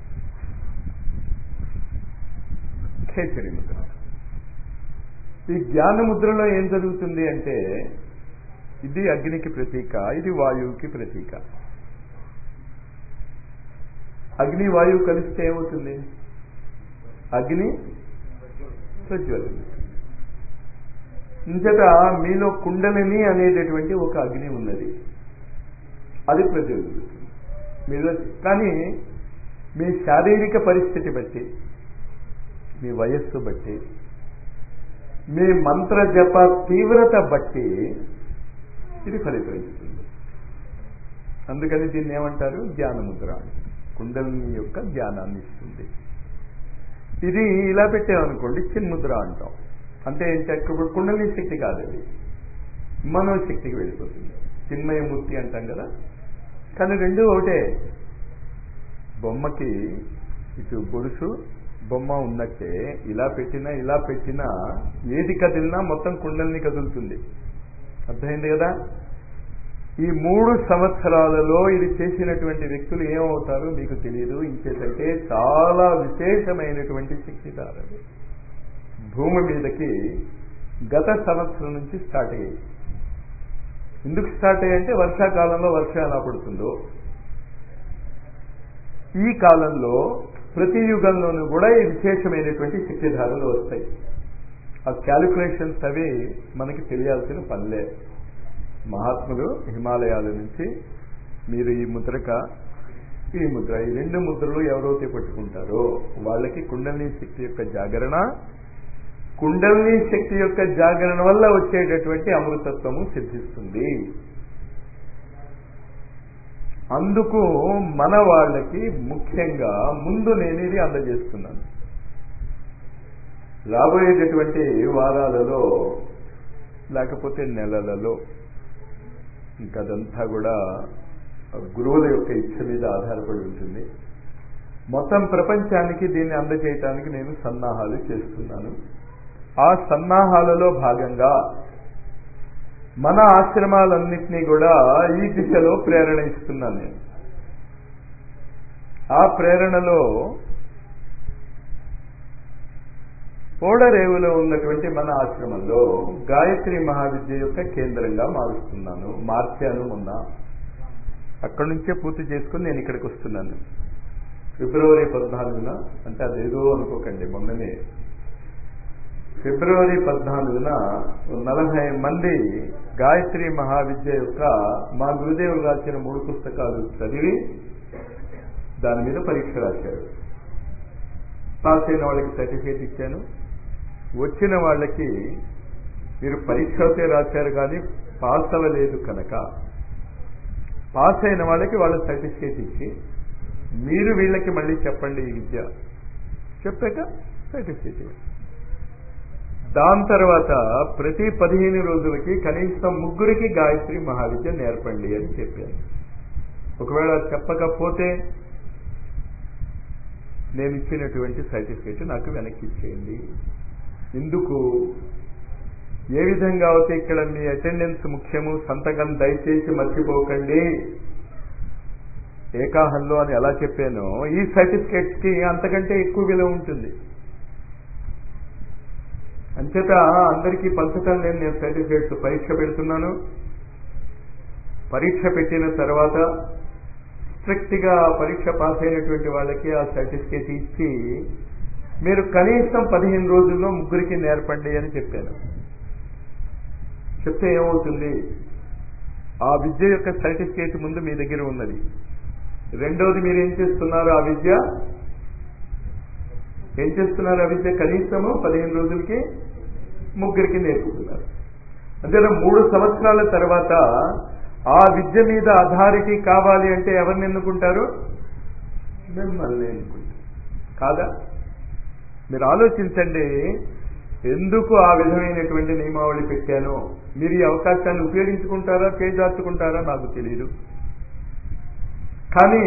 ఖేచరి ముద్ర ఈ జ్ఞాన ముద్రలో ఏం జరుగుతుంది అంటే ఇది అగ్నికి ప్రతీక ఇది వాయువుకి ప్రతీక అగ్ని వాయువు కలిస్తే ఏమవుతుంది అగ్ని ప్రజ్వలిస్తుంది ఇంతట మీలో కుండలిని అనేటటువంటి ఒక అగ్ని ఉన్నది అది ప్రజ్వలిస్తుంది మీలో కానీ మీ శారీరక పరిస్థితి బట్టి మీ వయస్సు బట్టి మీ మంత్ర జప తీవ్రత బట్టి ఇది ఫలితం ఇస్తుంది అందుకని దీన్ని ఏమంటారు జ్ఞానముద్ర కుండలిని యొక్క జ్ఞానాన్ని ఇస్తుంది ఇది ఇలా పెట్టామనుకోండి చిన్ముద్ర అంటాం అంటే ఏంటి ఇప్పుడు కుండలిని శక్తి కాదు అది మనోశక్తికి వెళ్ళిపోతుంది చిన్మయమూర్తి అంటాం కదా కానీ రెండు ఒకటే బొమ్మకి ఇటు గొలుసు బొమ్మ ఉన్నట్టే ఇలా పెట్టినా ఇలా పెట్టినా ఏది కదిలినా మొత్తం కుండలిని కదులుతుంది అర్థమైంది కదా ఈ మూడు సంవత్సరాలలో ఇది చేసినటువంటి వ్యక్తులు ఏమవుతారో మీకు తెలియదు ఇంకేటంటే చాలా విశేషమైనటువంటి శక్తిదారులు భూమి మీదకి గత సంవత్సరం నుంచి స్టార్ట్ అయ్యాయి ఎందుకు స్టార్ట్ అయ్యాయంటే వర్షాకాలంలో వర్షం ఎలా పడుతుందో ఈ కాలంలో ప్రతి యుగంలోనూ కూడా ఈ విశేషమైనటువంటి శక్తిధారలు వస్తాయి ఆ క్యాలిక్యులేషన్స్ అవి మనకి తెలియాల్సిన పనిలే మహాత్ములు హిమాలయాల నుంచి మీరు ఈ ముద్రక ఈ ముద్ర ఈ రెండు ముద్రలు ఎవరైతే పట్టుకుంటారో వాళ్ళకి కుండలిని శక్తి యొక్క జాగరణ కుండలిని శక్తి యొక్క జాగరణ వల్ల వచ్చేటటువంటి అమృతత్వము సిద్ధిస్తుంది అందుకు మన వాళ్ళకి ముఖ్యంగా ముందు నేను ఇది అందజేస్తున్నాను రాబోయేటటువంటి వారాలలో లేకపోతే నెలలలో ఇంకదంతా కూడా గురువుల యొక్క ఇచ్చ మీద ఆధారపడి ఉంటుంది మొత్తం ప్రపంచానికి దీన్ని అందజేయటానికి నేను సన్నాహాలు చేస్తున్నాను ఆ సన్నాహాలలో భాగంగా మన ఆశ్రమాలన్నింటినీ కూడా ఈ దిశలో ప్రేరణ ఇస్తున్నాను నేను ఆ ప్రేరణలో ఓడరేవులో ఉన్నటువంటి మన ఆశ్రమంలో గాయత్రి మహావిద్య యొక్క కేంద్రంగా మారుస్తున్నాను మార్చాను మొన్న అక్కడి నుంచే పూర్తి చేసుకుని నేను ఇక్కడికి వస్తున్నాను ఫిబ్రవరి పద్నాలుగున అంటే అదేదో అనుకోకండి మొన్ననే ఫిబ్రవరి పద్నాలుగున నలభై మంది గాయత్రి మహావిద్య యొక్క మా గురుదేవులు రాసిన మూడు పుస్తకాలు చదివి దాని మీద పరీక్ష రాశారు పాస్ అయిన వాళ్ళకి సర్టిఫికేట్ ఇచ్చాను వచ్చిన వాళ్ళకి మీరు పరీక్ష అయితే రాశారు కానీ పాస్ అవ్వలేదు కనుక పాస్ అయిన వాళ్ళకి వాళ్ళ సర్టిఫికేట్ ఇచ్చి మీరు వీళ్ళకి మళ్ళీ చెప్పండి ఈ విద్య చెప్పాక సర్టిఫికేట్ దాని తర్వాత ప్రతి పదిహేను రోజులకి కనీసం ముగ్గురికి గాయత్రి మహావిద్య నేర్పండి అని చెప్పాను ఒకవేళ చెప్పకపోతే నేను ఇచ్చినటువంటి సర్టిఫికేట్ నాకు వెనక్కి ఇచ్చేయండి ఎందుకు ఏ విధంగా అయితే ఇక్కడ మీ అటెండెన్స్ ముఖ్యము సంతకం దయచేసి మర్చిపోకండి ఏకాహంలో అని ఎలా చెప్పానో ఈ సర్టిఫికేట్స్ కి అంతకంటే ఎక్కువ విలువ ఉంటుంది అంచేత అందరికీ పంచటం నేను నేను సర్టిఫికేట్స్ పరీక్ష పెడుతున్నాను పరీక్ష పెట్టిన తర్వాత స్ట్రిక్ట్ గా పరీక్ష పాస్ అయినటువంటి వాళ్ళకి ఆ సర్టిఫికేట్ ఇచ్చి మీరు కనీసం పదిహేను రోజుల్లో ముగ్గురికి నేర్పండి అని చెప్పాను చెప్తే ఏమవుతుంది ఆ విద్య యొక్క సర్టిఫికేట్ ముందు మీ దగ్గర ఉన్నది రెండోది మీరు ఏం చేస్తున్నారు ఆ విద్య ఏం చేస్తున్నారు ఆ విద్య కనీసము పదిహేను రోజులకి ముగ్గురికి నేర్పుతున్నారు అంటే మూడు సంవత్సరాల తర్వాత ఆ విద్య మీద అథారిటీ కావాలి అంటే ఎవరిని ఎన్నుకుంటారు మిమ్మల్ని ఎన్నుకుంటారు కాదా మీరు ఆలోచించండి ఎందుకు ఆ విధమైనటువంటి నియమావళి పెట్టానో మీరు ఈ అవకాశాన్ని ఉపయోగించుకుంటారా చేజార్చుకుంటారా నాకు తెలియదు కానీ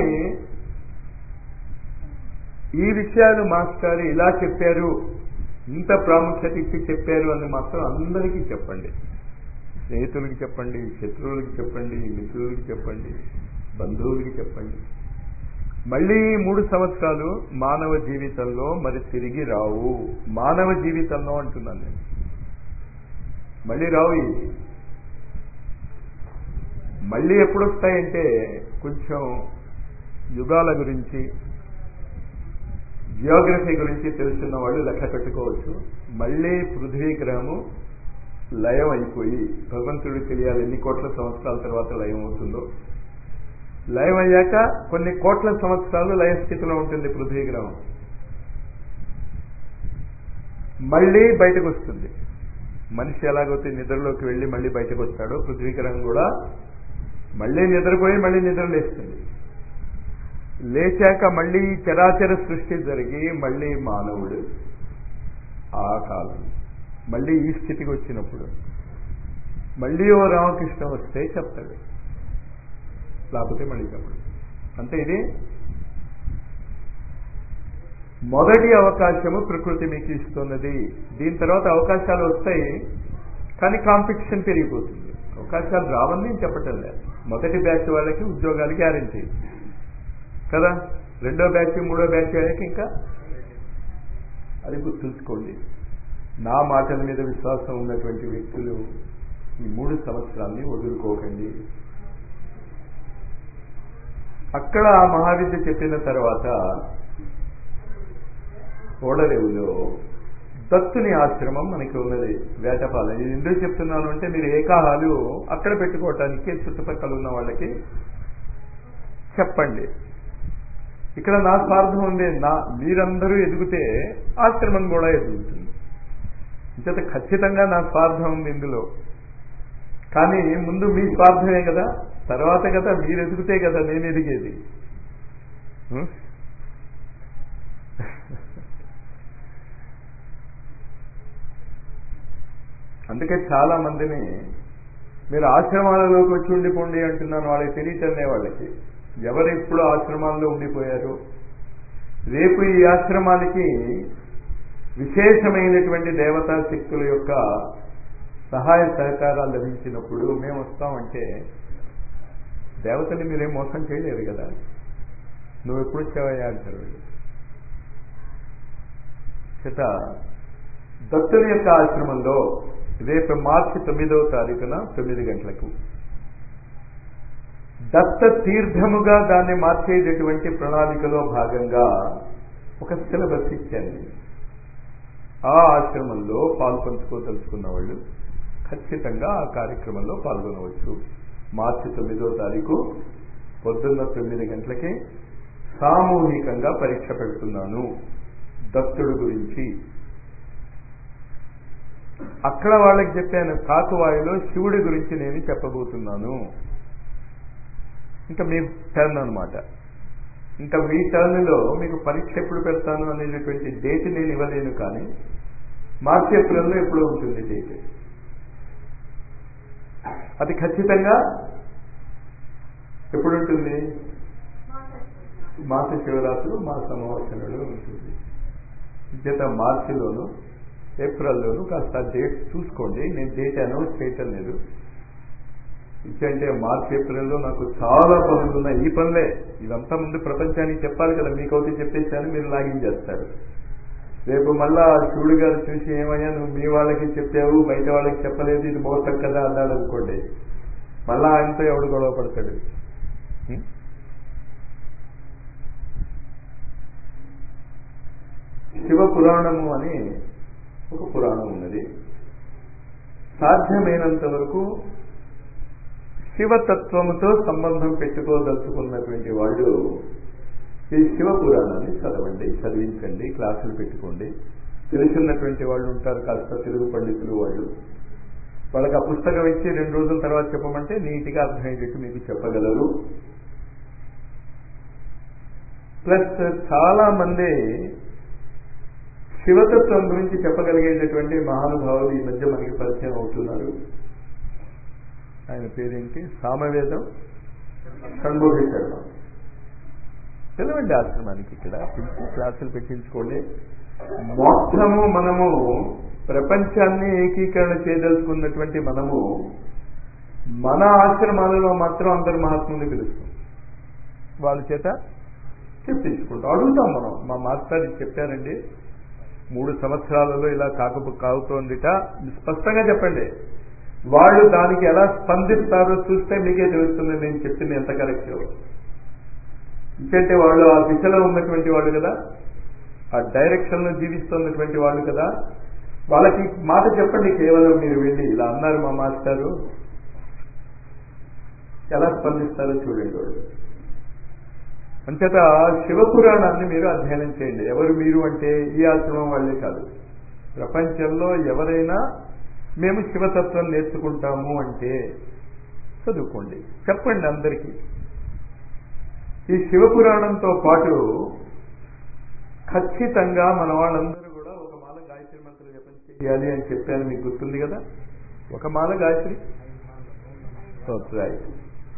ఈ విషయాలు మాస్టర్ ఇలా చెప్పారు ఇంత ప్రాముఖ్యత ఇచ్చి చెప్పారు అని మాత్రం అందరికీ చెప్పండి స్నేహితులకి చెప్పండి శత్రువులకి చెప్పండి మిత్రులకి చెప్పండి బంధువులకి చెప్పండి మళ్ళీ మూడు సంవత్సరాలు మానవ జీవితంలో మరి తిరిగి రావు మానవ జీవితంలో అంటున్నాను నేను మళ్ళీ రావు ఇవి మళ్ళీ ఎప్పుడు వస్తాయంటే కొంచెం యుగాల గురించి జియోగ్రఫీ గురించి తెలుసున్న వాళ్ళు లెక్క పెట్టుకోవచ్చు మళ్ళీ పృథ్వీ గ్రహము లయం అయిపోయి భగవంతుడికి తెలియాలి ఎన్ని కోట్ల సంవత్సరాల తర్వాత లయం అవుతుందో లయం అయ్యాక కొన్ని కోట్ల సంవత్సరాలు లయ స్థితిలో ఉంటుంది పృథ్వీ గ్రహం మళ్ళీ బయటకు వస్తుంది మనిషి ఎలాగైతే నిద్రలోకి వెళ్ళి మళ్ళీ బయటకు వస్తాడో పృథ్వీ గ్రహం కూడా మళ్ళీ నిద్రపోయి మళ్ళీ నిద్ర లేస్తుంది లేచాక మళ్ళీ చరాచర సృష్టి జరిగి మళ్ళీ మానవుడు ఆ కాలం మళ్ళీ ఈ స్థితికి వచ్చినప్పుడు మళ్ళీ ఓ రామకృష్ణ వస్తే చెప్తాడు లేకపోతే మళ్ళీ చెప్పడు అంటే ఇది మొదటి అవకాశము ప్రకృతి మీకు ఇస్తున్నది దీని తర్వాత అవకాశాలు వస్తాయి కానీ కాంపిటీషన్ పెరిగిపోతుంది అవకాశాలు రావని నేను చెప్పటం లేదు మొదటి బ్యాచ్ వాళ్ళకి ఉద్యోగాలు గ్యారంటీ కదా రెండో బ్యాచ్ మూడో బ్యాచ్ వాళ్ళకి ఇంకా అది గుర్తుంచుకోండి నా మాటల మీద విశ్వాసం ఉన్నటువంటి వ్యక్తులు ఈ మూడు సంవత్సరాల్ని వదులుకోకండి అక్కడ ఆ మహావిద్య చెప్పిన తర్వాత ఓడరేవులో దత్తుని ఆశ్రమం మనకి ఉన్నది వేటపాలెం ఇది ఎందుకు చెప్తున్నాను అంటే మీరు ఏకాహాలు అక్కడ పెట్టుకోవటానికి చుట్టుపక్కల ఉన్న వాళ్ళకి చెప్పండి ఇక్కడ నా స్వార్థం ఉంది నా మీరందరూ ఎదిగితే ఆశ్రమం కూడా ఎదుగుతుంది ఇంచేత ఖచ్చితంగా నా స్వార్థం ఉంది ఇందులో కానీ ముందు మీ స్వార్థమే కదా తర్వాత కదా మీరు ఎదిగితే కదా నేను ఎదిగేది అందుకే చాలా మందిని మీరు ఆశ్రమాలలోకి వచ్చి ఉండిపోండి అంటున్నాను వాళ్ళకి తెలియటనే వాళ్ళకి ఎవరు ఇప్పుడు ఆశ్రమాల్లో ఉండిపోయారు రేపు ఈ ఆశ్రమానికి విశేషమైనటువంటి దేవతా శక్తుల యొక్క సహాయ సహకారాలు లభించినప్పుడు మేము వస్తామంటే దేవతని మీరేం మోసం చేయలేరు కదా నువ్వు ఎప్పుడు వచ్చావయ్యా అంటారు వీళ్ళు. చేత దత్తుని యొక్క ఆశ్రమంలో రేపు మార్చి తొమ్మిదవ తారీఖున తొమ్మిది గంటలకు దత్త తీర్థముగా దాన్ని మార్చేటటువంటి ప్రణాళికలో భాగంగా ఒక సిలబస్ ఇచ్చాను నేను. ఆ ఆశ్రమంలో పాల్పంచుకోదలుచుకున్న వాళ్ళు ఖచ్చితంగా ఆ కార్యక్రమంలో పాల్గొనవచ్చు మార్చి తొమ్మిదో తారీఖు పొద్దున్న తొమ్మిది గంటలకి సామూహికంగా పరీక్ష పెడుతున్నాను దత్తుడు గురించి అక్కడ వాళ్ళకి చెప్పాను కాకువాయిలో శివుడి గురించి నేను చెప్పబోతున్నాను ఇంకా మీ టర్న్ అనమాట ఇంకా మీ టర్న్లో మీకు పరీక్ష ఎప్పుడు పెడతాను అనేటటువంటి డేట్ నేను ఇవ్వలేను కానీ మార్చి ఏప్రిల్లో ఎప్పుడో ఉంటుంది డేట్ అది ఖచ్చితంగా ఎప్పుడు ఉంటుంది మాస శివరాత్రులు మా సంవత్సరంలో ఉంటుంది చేత మార్చిలోను ఏప్రిల్లోను కాస్త డేట్ చూసుకోండి నేను డేట్ అనౌన్స్ చేయటం లేదు ఇంకంటే మార్చ్ ఏప్రిల్లో నాకు చాలా పనులు ఉన్నాయి ఈ పనులే ఇదంతా ముందు ప్రపంచానికి చెప్పాలి కదా మీకైతే చెప్పేసాను మీరు లాగిన్ చేస్తారు రేపు మళ్ళా శివుడు గారు చూసి ఏమయ్యా నువ్వు మీ వాళ్ళకి చెప్పావు బయట వాళ్ళకి చెప్పలేదు ఇది మోసం కదా అన్నాడు అనుకోండి మళ్ళా ఆయనతో ఎవడు గొడవ పడతాడు ఉం? శివ పురాణము అని ఒక పురాణం ఉన్నది సాధ్యమైనంత వరకు శివతత్వముతో సంబంధం పెట్టుకోదలుచుకున్నటువంటి వాళ్ళు ఈ శివ పురాణాన్ని చదవండి చదివించండి క్లాసులు పెట్టుకోండి తెలుసున్నటువంటి వాళ్ళు ఉంటారు కాస్త తెలుగు పండితులు వాళ్ళు వాళ్ళకి ఆ పుస్తకం ఇచ్చి రెండు రోజుల తర్వాత చెప్పమంటే నీట్గా అర్థమయ్యేటట్టు మీకు చెప్పగలరు ప్లస్ చాలా మంది శివతత్వం గురించి చెప్పగలిగేటటువంటి మహానుభావులు ఈ మధ్య మనకి పరిచయం అవుతున్నారు ఆయన పేరేంటి సామవేదం షణ్ముఖ శర్మ పిలవండి ఆశ్రమానికి ఇక్కడ పిలిచి క్లాసులు పెట్టించుకోండి మొత్తము మనము ప్రపంచాన్ని ఏకీకరణ చేయదలుచుకున్నటువంటి మనము మన ఆశ్రమాలలో మాత్రం అందరు మహాత్ముల్ని పిలుస్తాం వాళ్ళ చేత చెప్పించుకుంటాం అడుగుతాం మనం మా మాస్టర్ ఇది చెప్పారండి మూడు సంవత్సరాలలో ఇలా కాకపో కాగుతోందిట స్పష్టంగా చెప్పండి వాళ్ళు దానికి ఎలా స్పందిస్తారో చూస్తే మీకే తెలుస్తుంది నేను చెప్పింది ఎంత కరెక్ట్ ఎందుకంటే వాళ్ళు ఆ దిశలో ఉన్నటువంటి వాళ్ళు కదా ఆ డైరెక్షన్ లో జీవిస్తున్నటువంటి వాళ్ళు కదా వాళ్ళకి మాట చెప్పండి కేవలం మీరు వెళ్ళి ఇలా అన్నారు మా మాస్టారు ఎలా స్పందిస్తారో చూడండి వాళ్ళు అంచేత శివపురాణాన్ని మీరు అధ్యయనం చేయండి ఎవరు మీరు అంటే ఈ ఆశ్రమం వాళ్ళే కాదు ప్రపంచంలో ఎవరైనా మేము శివతత్వం నేర్చుకుంటాము అంటే చదువుకోండి చెప్పండి అందరికీ ఈ శివపురాణంతో పాటు ఖచ్చితంగా మన వాళ్ళందరూ కూడా ఒక మాల గాయత్రి మంత్రం జపం చేయాలి అని చెప్పాను మీకు గుర్తుంది కదా ఒక మాల గాయత్రి రైట్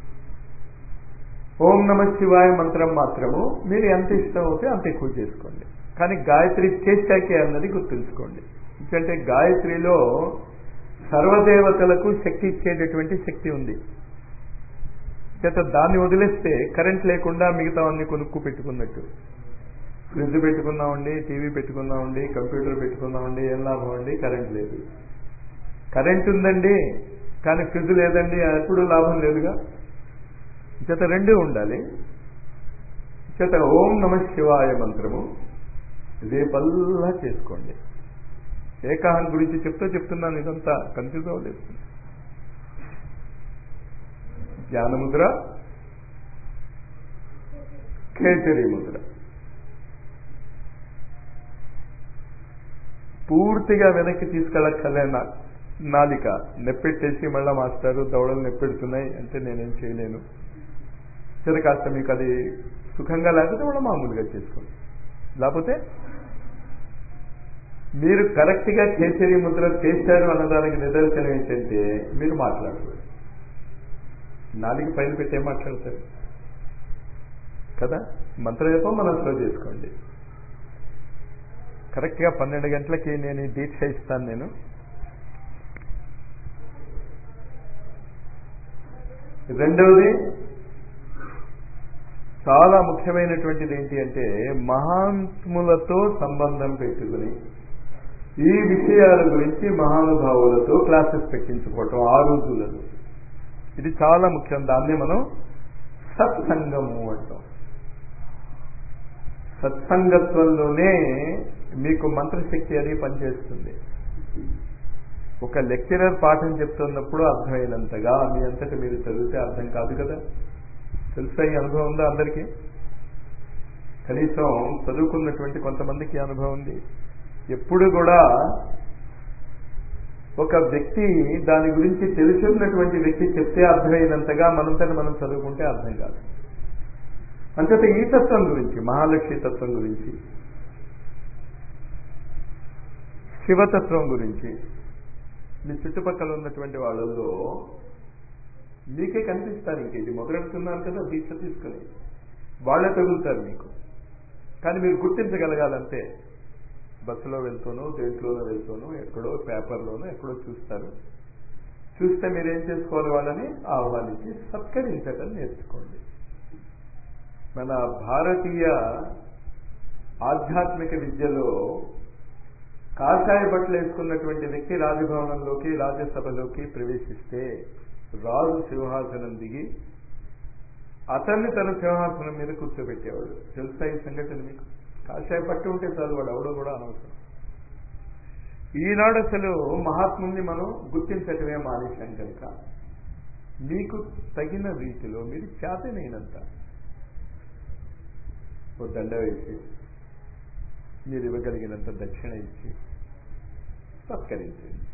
ఓం నమ శివాయ మంత్రం మాత్రము మీరు ఎంత ఇష్టం అవుతే అంత ఎక్కువ చేసుకోండి కానీ గాయత్రి చేశాకే అన్నది గుర్తుంచుకోండి ఎందుకంటే గాయత్రిలో సర్వదేవతలకు శక్తి ఇచ్చేటటువంటి శక్తి ఉంది చేత దాన్ని వదిలేస్తే కరెంట్ లేకుండా మిగతా అన్ని కొనుక్కు పెట్టుకున్నట్టు ఫ్రిడ్జ్ పెట్టుకున్నామండి టీవీ పెట్టుకున్నామండి కంప్యూటర్ పెట్టుకున్నామండి ఏం లాభం అండి కరెంట్ లేదు కరెంట్ ఉందండి కానీ ఫ్రిడ్జ్ లేదండి ఎప్పుడు లాభం లేదుగా చేత రెండూ ఉండాలి చేత ఓం నమ శివాయ మంత్రము రేపల్లా చేసుకోండి ఏకాహం గురించి చెప్తూ చెప్తున్నాను ఇదంతా కన్ఫ్యూజ్ అవ్వలేదు జ్ఞానముద్ర కేసరి ముద్ర పూర్తిగా వెనక్కి తీసుకెళ్ళక్కర్లే నా నాలిక నెప్పెట్టేసి మళ్ళా మాస్టారు దవడలు నెప్పెడుతున్నాయి అంటే నేనేం చేయలేను సరే కాస్త మీకు అది సుఖంగా లేకపోతే మళ్ళీ మామూలుగా చేసుకోండి లేకపోతే మీరు కరెక్ట్గా కేసరి ముద్ర చేశారు అన్నదానికి నిదర్శనం ఏంటంటే మీరు మాట్లాడకూడదు నాలుగు పైన పెట్టే మాట్లాడతారు కదా మంత్రజపం మనసులో చేసుకోండి కరెక్ట్గా పన్నెండు గంటలకి నేను ఈ దీక్ష ఇస్తాను నేను రెండవది చాలా ముఖ్యమైనటువంటిది ఏంటి అంటే మహాత్ములతో సంబంధం పెట్టుకుని ఈ విషయాల గురించి మహానుభావులతో క్లాసెస్ పెట్టించుకోవటం ఆ రోజులలో ఇది చాలా ముఖ్యం దాన్ని మనం సత్సంగము అంటాం సత్సంగత్వంలోనే మీకు మంత్రశక్తి అది పనిచేస్తుంది ఒక లెక్చరర్ పాఠం చెప్తున్నప్పుడు అర్థమైనంతగా మీ అంతటి మీరు చదివితే అర్థం కాదు కదా తెలుసా ఈ అనుభవం ఉందా అందరికీ కనీసం చదువుకున్నటువంటి కొంతమందికి అనుభవం ఉంది ఎప్పుడు కూడా ఒక వ్యక్తి దాని గురించి తెలుసున్నటువంటి వ్యక్తి చెప్తే అర్థమైనంతగా మనంతట మనం చదువుకుంటే అర్థం కాదు అంతట ఈ తత్వం గురించి మహాలక్ష్మి తత్వం గురించి శివతత్వం గురించి మీ చుట్టుపక్కల ఉన్నటువంటి వాళ్ళల్లో మీకే కనిపిస్తారు ఇంక ఇది మొదలెడుతున్నారు కదా దీక్ష తీసుకుని వాళ్ళే తగులుతారు మీకు కానీ మీరు గుర్తించగలగాలంటే బస్సులో వెళ్తూనో దేంట్లోనో వెళ్తూనో ఎక్కడో పేపర్లోనో ఎక్కడో చూస్తారు చూస్తే మీరు ఏం చేసుకోవాలి వాళ్ళని ఆహ్వానించి సత్కరించటం నేర్చుకోండి మన భారతీయ ఆధ్యాత్మిక విద్యలో కాషాయ బట్టలు వేసుకున్నటువంటి వ్యక్తి రాజభవనంలోకి రాజ్యసభలోకి ప్రవేశిస్తే రాజు సింహాసనం దిగి అతన్ని తన సింహాసనం మీద కూర్చోబెట్టేవాడు తెలుసా ఈ సంఘటన మీకు కాషాయ పట్టు ఉంటే చాలు వాడు ఎవడో కూడా అనవసరం ఈనాడు అసలు మహాత్ముల్ని మనం గుర్తించటమే మానేశాం కనుక మీకు తగిన రీతిలో మీరు చేతనైనంత ఓ దండ వేసి మీరు ఇవ్వగలిగినంత దక్షిణ ఇచ్చి సత్కరించండి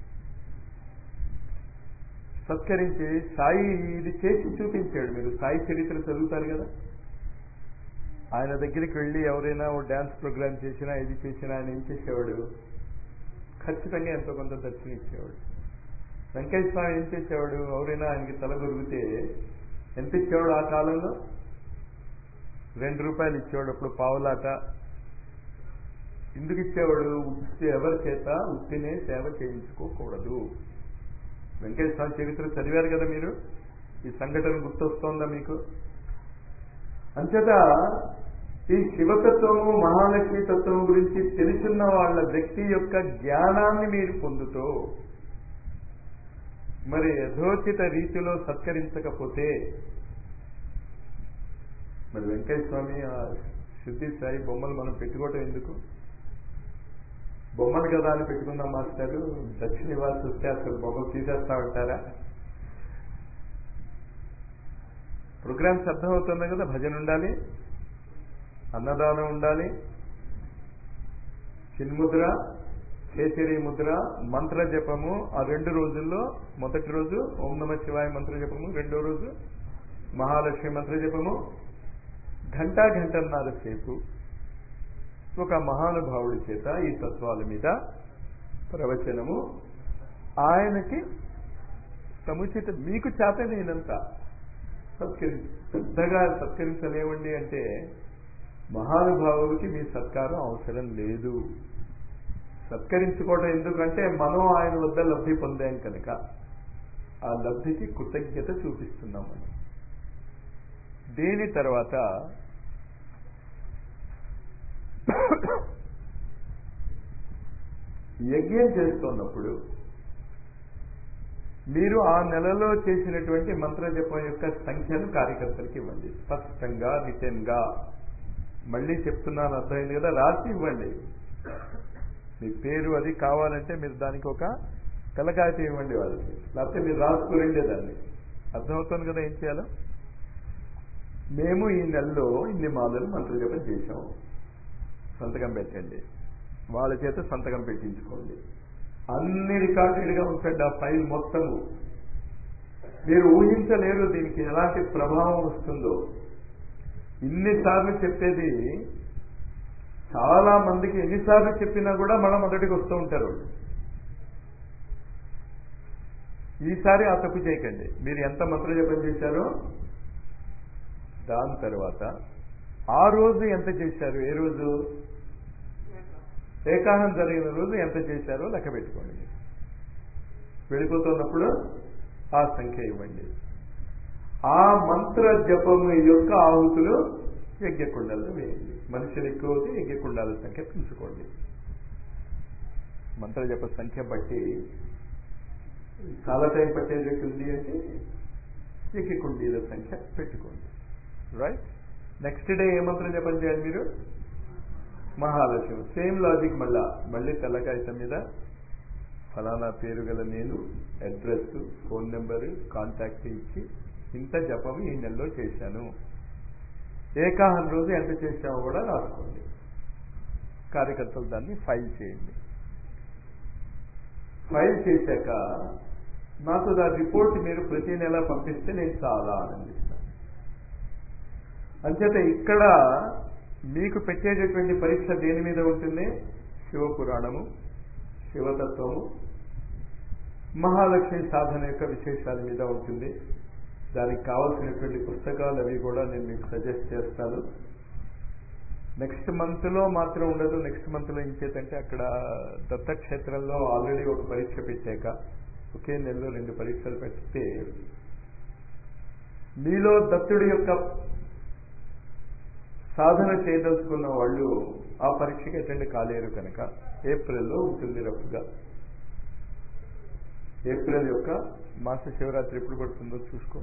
సత్కరించి సాయి ఇది చేసి చూపించాడు మీరు సాయి చరిత్ర చదువుతారు కదా ఆయన దగ్గరికి వెళ్ళి ఎవరైనా ఓ డ్యాన్స్ ప్రోగ్రామ్ చేసినా ఇది చేసినా ఆయన ఏం చేసేవాడు ఖచ్చితంగా ఎంతో కొంత దర్శనం ఇచ్చేవాడు వెంకయ్య స్వామి ఏం చేసేవాడు ఎవరైనా ఆయనకి తల గొరిగితే ఎంత ఇచ్చేవాడు ఆ కాలంలో రెండు రూపాయలు ఇచ్చేవాడు అప్పుడు పావులాట ఎందుకు ఇచ్చేవాడు ఉత్తి ఎవరి చేత ఉత్తినే సేవ చేయించుకోకూడదు వెంకయ్య స్వామి చరిత్ర చదివారు కదా మీరు ఈ సంఘటన గుర్తొస్తోందా మీకు అంచేత ఈ శివతత్వము మహాలక్ష్మి తత్వం గురించి తెలుసున్న వాళ్ళ వ్యక్తి యొక్క జ్ఞానాన్ని మీరు పొందుతూ మరి యథోచిత రీతిలో సత్కరించకపోతే మరి వెంకయ్య స్వామి ఆ శుద్ధి సాయి బొమ్మలు మనం పెట్టుకోవటం ఎందుకు బొమ్మలు కదా అని పెట్టుకుందాం మాస్టారు దక్షిణ ఇవ్వాల్సి వస్తే అసలు బొమ్మలు తీసేస్తా ఉంటారా ప్రోగ్రామ్స్ అర్థమవుతుంది కదా భజన ఉండాలి అన్నదానం ఉండాలి చిన్ముద్ర కేసరి ముద్ర మంత్ర జపము ఆ రెండు రోజుల్లో మొదటి రోజు ఓం నమ శివాయ మంత్ర జపము రెండో రోజు మహాలక్ష్మి మంత్ర జపము ఘంటా గంటన్నర సేపు ఒక మహానుభావుడి చేత ఈ తత్వాల మీద ప్రవచనము ఆయనకి సముచిత మీకు చేతనైనంత సత్కరి పెద్దగా సత్కరించలేవండి అంటే మహానుభావులకి మీ సత్కారం అవసరం లేదు సత్కరించుకోవడం ఎందుకంటే మనం ఆయన వద్ద లబ్ధి పొందాం కనుక ఆ లబ్ధికి కృతజ్ఞత చూపిస్తున్నాం మనం దీని తర్వాత యజ్ఞం చేస్తున్నప్పుడు మీరు ఆ నెలలో చేసినటువంటి మంత్రజపం యొక్క సంఖ్యను కార్యకర్తలకు ఇవ్వండి స్పష్టంగా రిటర్న్ గా మళ్ళీ చెప్తున్నాను అర్థమైంది కదా రాసి ఇవ్వండి మీ పేరు అది కావాలంటే మీరు దానికి ఒక తెలకాయత ఇవ్వండి వాళ్ళకి లేకపోతే మీరు రాసుకురండి దాన్ని అర్థమవుతుంది కదా ఏం చేయాలో మేము ఈ నెలలో ఇన్ని మాలలు మంత్రజపం చేశాం సంతకం పెట్టండి వాళ్ళ చేత సంతకం పెట్టించుకోండి అన్ని రికార్డెడ్గా ఉంచండి ఆ ఫైల్ మొత్తము మీరు ఊహించలేరు దీనికి ఎలాంటి ప్రభావం వస్తుందో ఇన్నిసార్లు చెప్పేది చాలా మందికి ఎన్నిసార్లు చెప్పినా కూడా మళ్ళీ మొదటికి వస్తూ ఉంటారు వాళ్ళు ఈసారి ఆ తప్పు చేయకండి మీరు ఎంత మంత్ర జపం చేశారో దాని తర్వాత ఆ రోజు ఎంత చేశారు ఏ రోజు ఏకాహం జరిగిన రోజు ఎంత చేశారో లెక్క పెట్టుకోండి మీరు. వెళ్ళిపోతున్నప్పుడు ఆ సంఖ్య ఇవ్వండి ఆ మంత్ర జపము యొక్క ఆహుతులు యజ్ఞకుండాలను వేయండి మనుషులు ఎక్కువ అవుతే యజ్ఞకుండాల సంఖ్య పెంచుకోండి మంత్ర జప సంఖ్య బట్టి చాలా టైం పట్టేది ఉంది అంటే యజ్ఞకుండీల సంఖ్య పెట్టుకోండి రైట్ నెక్స్ట్ డే ఏ మంత్రం జపం చేయాలి మీరు మహాలక్ష్మి సేమ్ లాజిక్ మళ్ళా మళ్ళీ తెల్లకాగితం మీద ఫలానా పేరు గల నేను అడ్రస్ ఫోన్ నెంబరు కాంటాక్ట్ ఇచ్చి ఇంత జపం ఈ నెలలో చేశాను ఏకాహం రోజు ఎంత చేశామో కూడా రాసుకోండి కార్యకర్తలు దాన్ని ఫైల్ చేయండి ఫైల్ చేశాక నాకు ఆ రిపోర్ట్ మీరు ప్రతి నెల పంపిస్తే నేను చాలా ఆనందిస్తాను అంచేత ఇక్కడ మీకు పెట్టేటటువంటి పరీక్ష దేని మీద ఉంటుంది శివపురాణము శివతత్వము మహాలక్ష్మి సాధన యొక్క విశేషాల మీద ఉంటుంది దానికి కావలసినటువంటి పుస్తకాలు అవి కూడా నేను మీకు సజెస్ట్ చేస్తాను నెక్స్ట్ మంత్లో మాత్రం ఉండదు నెక్స్ట్ మంత్లో ఇంకేతంటే అక్కడ దత్తక్షేత్రంలో ఆల్రెడీ ఒక పరీక్ష పెట్టాక ఒకే నెలలో రెండు పరీక్షలు పెడితే మీలో దత్తుడి యొక్క సాధన చేయదలుచుకున్న వాళ్ళు ఆ పరీక్షకి అటెండ్ కాలేరు కనుక ఏప్రిల్లో ఉంటుంది రఫ్గా ఏప్రిల్ యొక్క మాస శివరాత్రి ఎప్పుడు పడుతుందో చూసుకో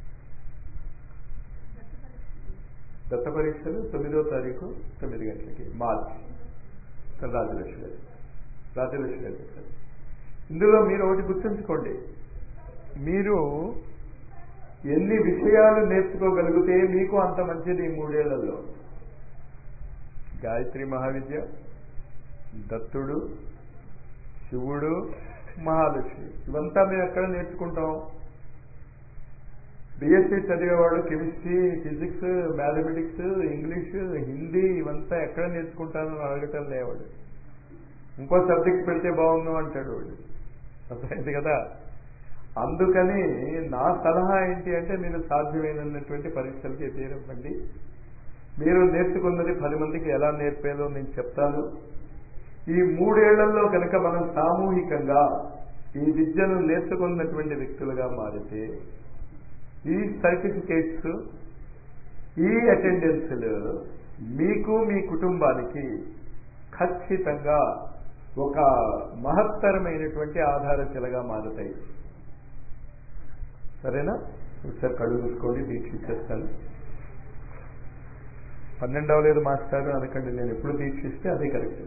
దత్త పరీక్షలు తొమ్మిదో తారీఖు తొమ్మిది గంటలకి మార్చ్ రాజలక్ష్మి గారు రాజలక్ష్మి గారు చెప్పారు ఇందులో మీరు ఒకటి గుర్తుంచుకోండి మీరు ఎన్ని విషయాలు నేర్చుకోగలిగితే మీకు అంత మంచిది ఈ మూడేళ్లలో గాయత్రి మహావిద్య దత్తుడు శివుడు మహాలక్ష్మి ఇవంతా మేము ఎక్కడ నేర్చుకుంటాం బిఎస్సీ చదివేవాడు chemistry physics mathematics English Hindi ఇవంతా ఎక్కడ నేర్చుకుంటానని అడగటం లేవాడు ఇంకో సబ్జెక్ట్ పెడితే బాగుండు అంటాడు వాడు అర్థమైంది కదా అందుకని నా సలహా ఏంటి అంటే మీరు సాధ్యమైనటువంటి పరీక్షలకి తీరవ్వండి మీరు నేర్చుకున్నది పది మందికి ఎలా నేర్పేదో నేను చెప్తాను ఈ మూడేళ్లలో కనుక మనం సామూహికంగా ఈ విద్యను నేర్చుకున్నటువంటి వ్యక్తులుగా మారితే ఈ సర్టిఫికేట్స్ ఈ అటెండెన్స్లు మీకు మీ కుటుంబానికి ఖచ్చితంగా ఒక మహత్తరమైనటువంటి ఆధారశిలగా మారుతాయి సరేనా ఒకసారి కళ్ళు మూసుకోండి దీక్ష ఇచ్చేస్తాను పన్నెండవ లేదు మాస్టారు అనకండి నేను ఎప్పుడు దీక్షిస్తే అదే correct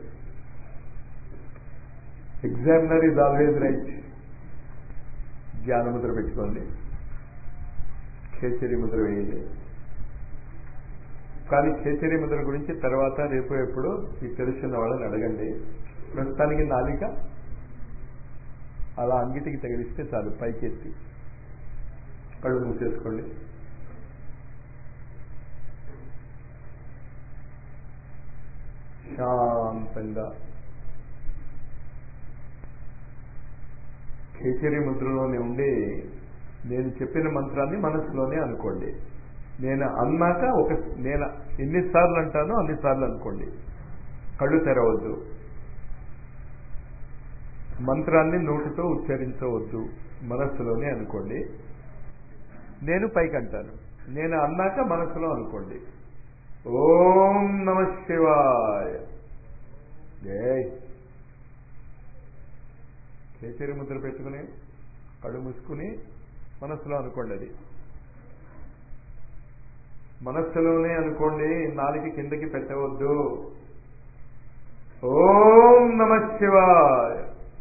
examiner is always right జ్ఞానముద్ర పెట్టుకోండి ఖేచరి ముద్ర వేయండి కానీ ఖేచరి ముద్ర గురించి తర్వాత రేపు ఎప్పుడు మీకు తెలుసున్న వాళ్ళని అడగండి ప్రస్తుతానికి నాలిక అలా అంగిటికి తగిలిస్తే చాలు పైకెత్తి కళ్ళు మూసేసుకోండి శాంతంగా కేచరి ముద్రలోనే ఉండి నేను చెప్పిన మంత్రాన్ని మనసులోనే అనుకోండి నేను అన్నాక ఒక నేను ఎన్నిసార్లు అంటానో అన్నిసార్లు అనుకోండి కళ్ళు తెరవద్దు మంత్రాన్ని నోటితో ఉచ్చరించవద్దు మనస్సులోనే అనుకోండి నేను పైకి అంటాను నేను అన్నాక మనసులో అనుకోండి ఓం నమ శివాయ జై కేసరి ముద్ర పెట్టుకుని కళ్ళు మూసుకుని మనస్సులో అనుకోండి అది మనస్సులోనే అనుకోండి నాలుగు కిందకి పెట్టవద్దు ఓం నమ శివాయ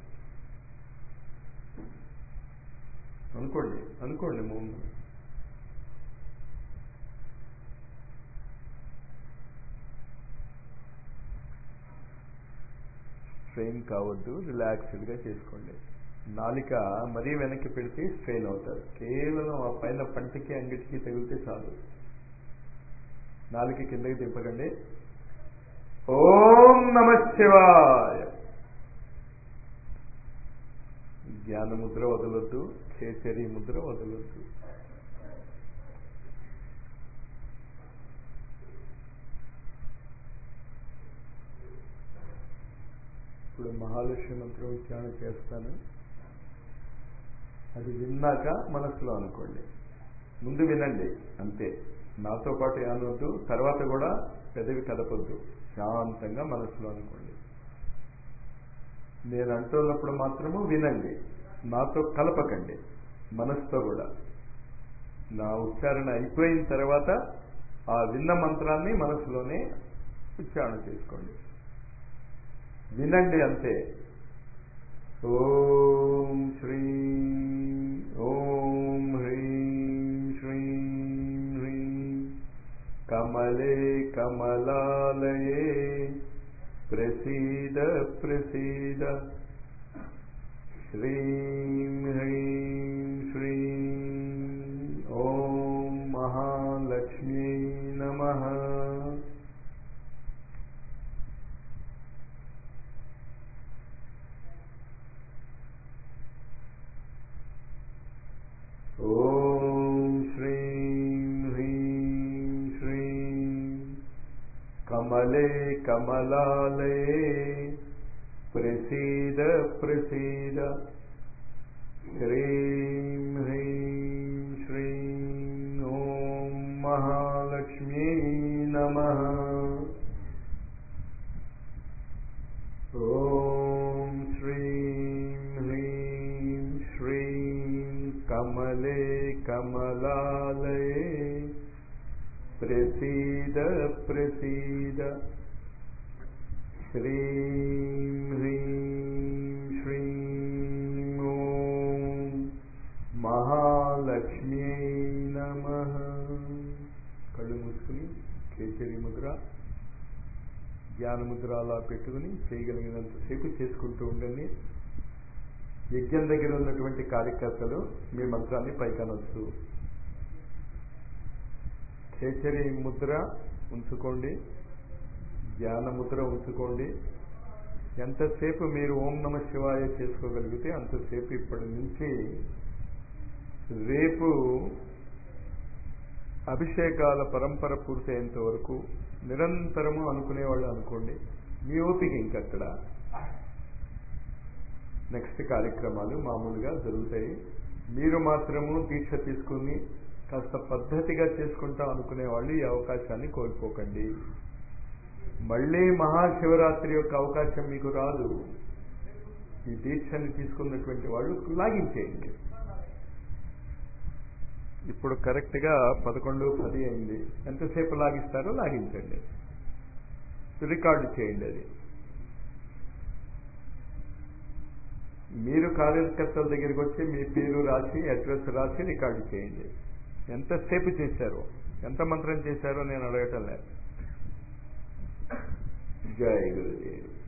అనుకోండి అనుకోండి మూడు స్ట్రెయిన్ కావద్దు రిలాక్స్డ్గా చేసుకోండి నాలిక మరీ వెనక్కి పెడితే స్ట్రెయిన్ అవుతారు కేవలం ఆ పైన పంటికి అంగిటికి తగిలితే చాలు నాలుక కిందకి తిప్పకండి ఓం నమ శివాయ జ్ఞాన ముద్ర వదలొద్దు కేసరి ముద్ర వదలొద్దు ఇప్పుడు మహాలక్ష్మి మంత్రం ఉచ్చారణ చేస్తాను అది విన్నాక మనసులో అనుకోండి ముందు వినండి అంతే నాతో పాటు అనవద్దు తర్వాత కూడా పెదవి కదపొద్దు శాంతంగా మనసులో అనుకోండి నేను అంటున్నప్పుడు మాత్రము వినండి నాతో కలపకండి మనసుతో కూడా నా ఉచ్చారణ అయిపోయిన తర్వాత ఆ విన్న మంత్రాన్ని మనసులోనే ఉచ్చారణ చేసుకోండి వినండి అంతే ఓం శ్రీ ఓం హ్రీం శ్రీం హ్రీం కమలే కమలాలయే ప్రసీద ప్రసీద శ్రీం హ్రీం శ్రీం ఓం మహాలక్ష్మీ నమః ఓం శ్రీం హ్రీం శ్రీం కమలే కమలాలయే ప్రసీద ప్రసీద శ్రీం హ్రీం శ్రీం ఓం మహాలక్ష్మీ నమః ఓం శ్రీం హ్రీం శ్రీం కమలే కమలాలయే ప్రసీద ప్రసీద శ్రీం హ్రీం శ్రీం ఓం మహాలక్ష్మ్యై నమ కళ్ళు మూసుకుని కేసరి ముద్ర జ్ఞానముద్ర అలా పెట్టుకుని చేయగలిగినంతసేపు చేసుకుంటూ ఉండండి యజ్ఞం దగ్గర ఉన్నటువంటి కార్యకర్తలు మీ మంత్రాన్ని పైకనొచ్చు కేచరి ముద్ర ఉంచుకోండి ధ్యాన ముద్ర ఉంచుకోండి ఎంతసేపు మీరు ఓం నమ శివాయ చేసుకోగలిగితే అంతసేపు ఇప్పటి నుంచి రేపు అభిషేకాల పరంపర పూర్తయ్యేంత వరకు నిరంతరము అనుకునేవాళ్ళు అనుకోండి మీ ఓపిక ఇంకక్కడ నెక్స్ట్ కార్యక్రమాలు మామూలుగా జరుగుతాయి మీరు మాత్రము దీక్ష తీసుకుని కాస్త పద్ధతిగా చేసుకుంటాం అనుకునే వాళ్ళు ఈ అవకాశాన్ని కోల్పోకండి మళ్ళీ మహాశివరాత్రి యొక్క అవకాశం మీకు రాదు ఈ దీక్షని తీసుకున్నటువంటి వాళ్ళు లాగించేయండి ఇప్పుడు కరెక్ట్గా పదకొండు పది అయింది ఎంతసేపు లాగిస్తారో లాగించండి రికార్డు చేయండి అది మీరు కార్యకర్తల దగ్గరికి వచ్చి మీ పేరు రాసి అడ్రస్ రాసి రికార్డు చేయండి ఎంతసేపు చేశారో ఎంత మంత్రం చేశారో నేను అడగటం లేదు జై గురుదేవ్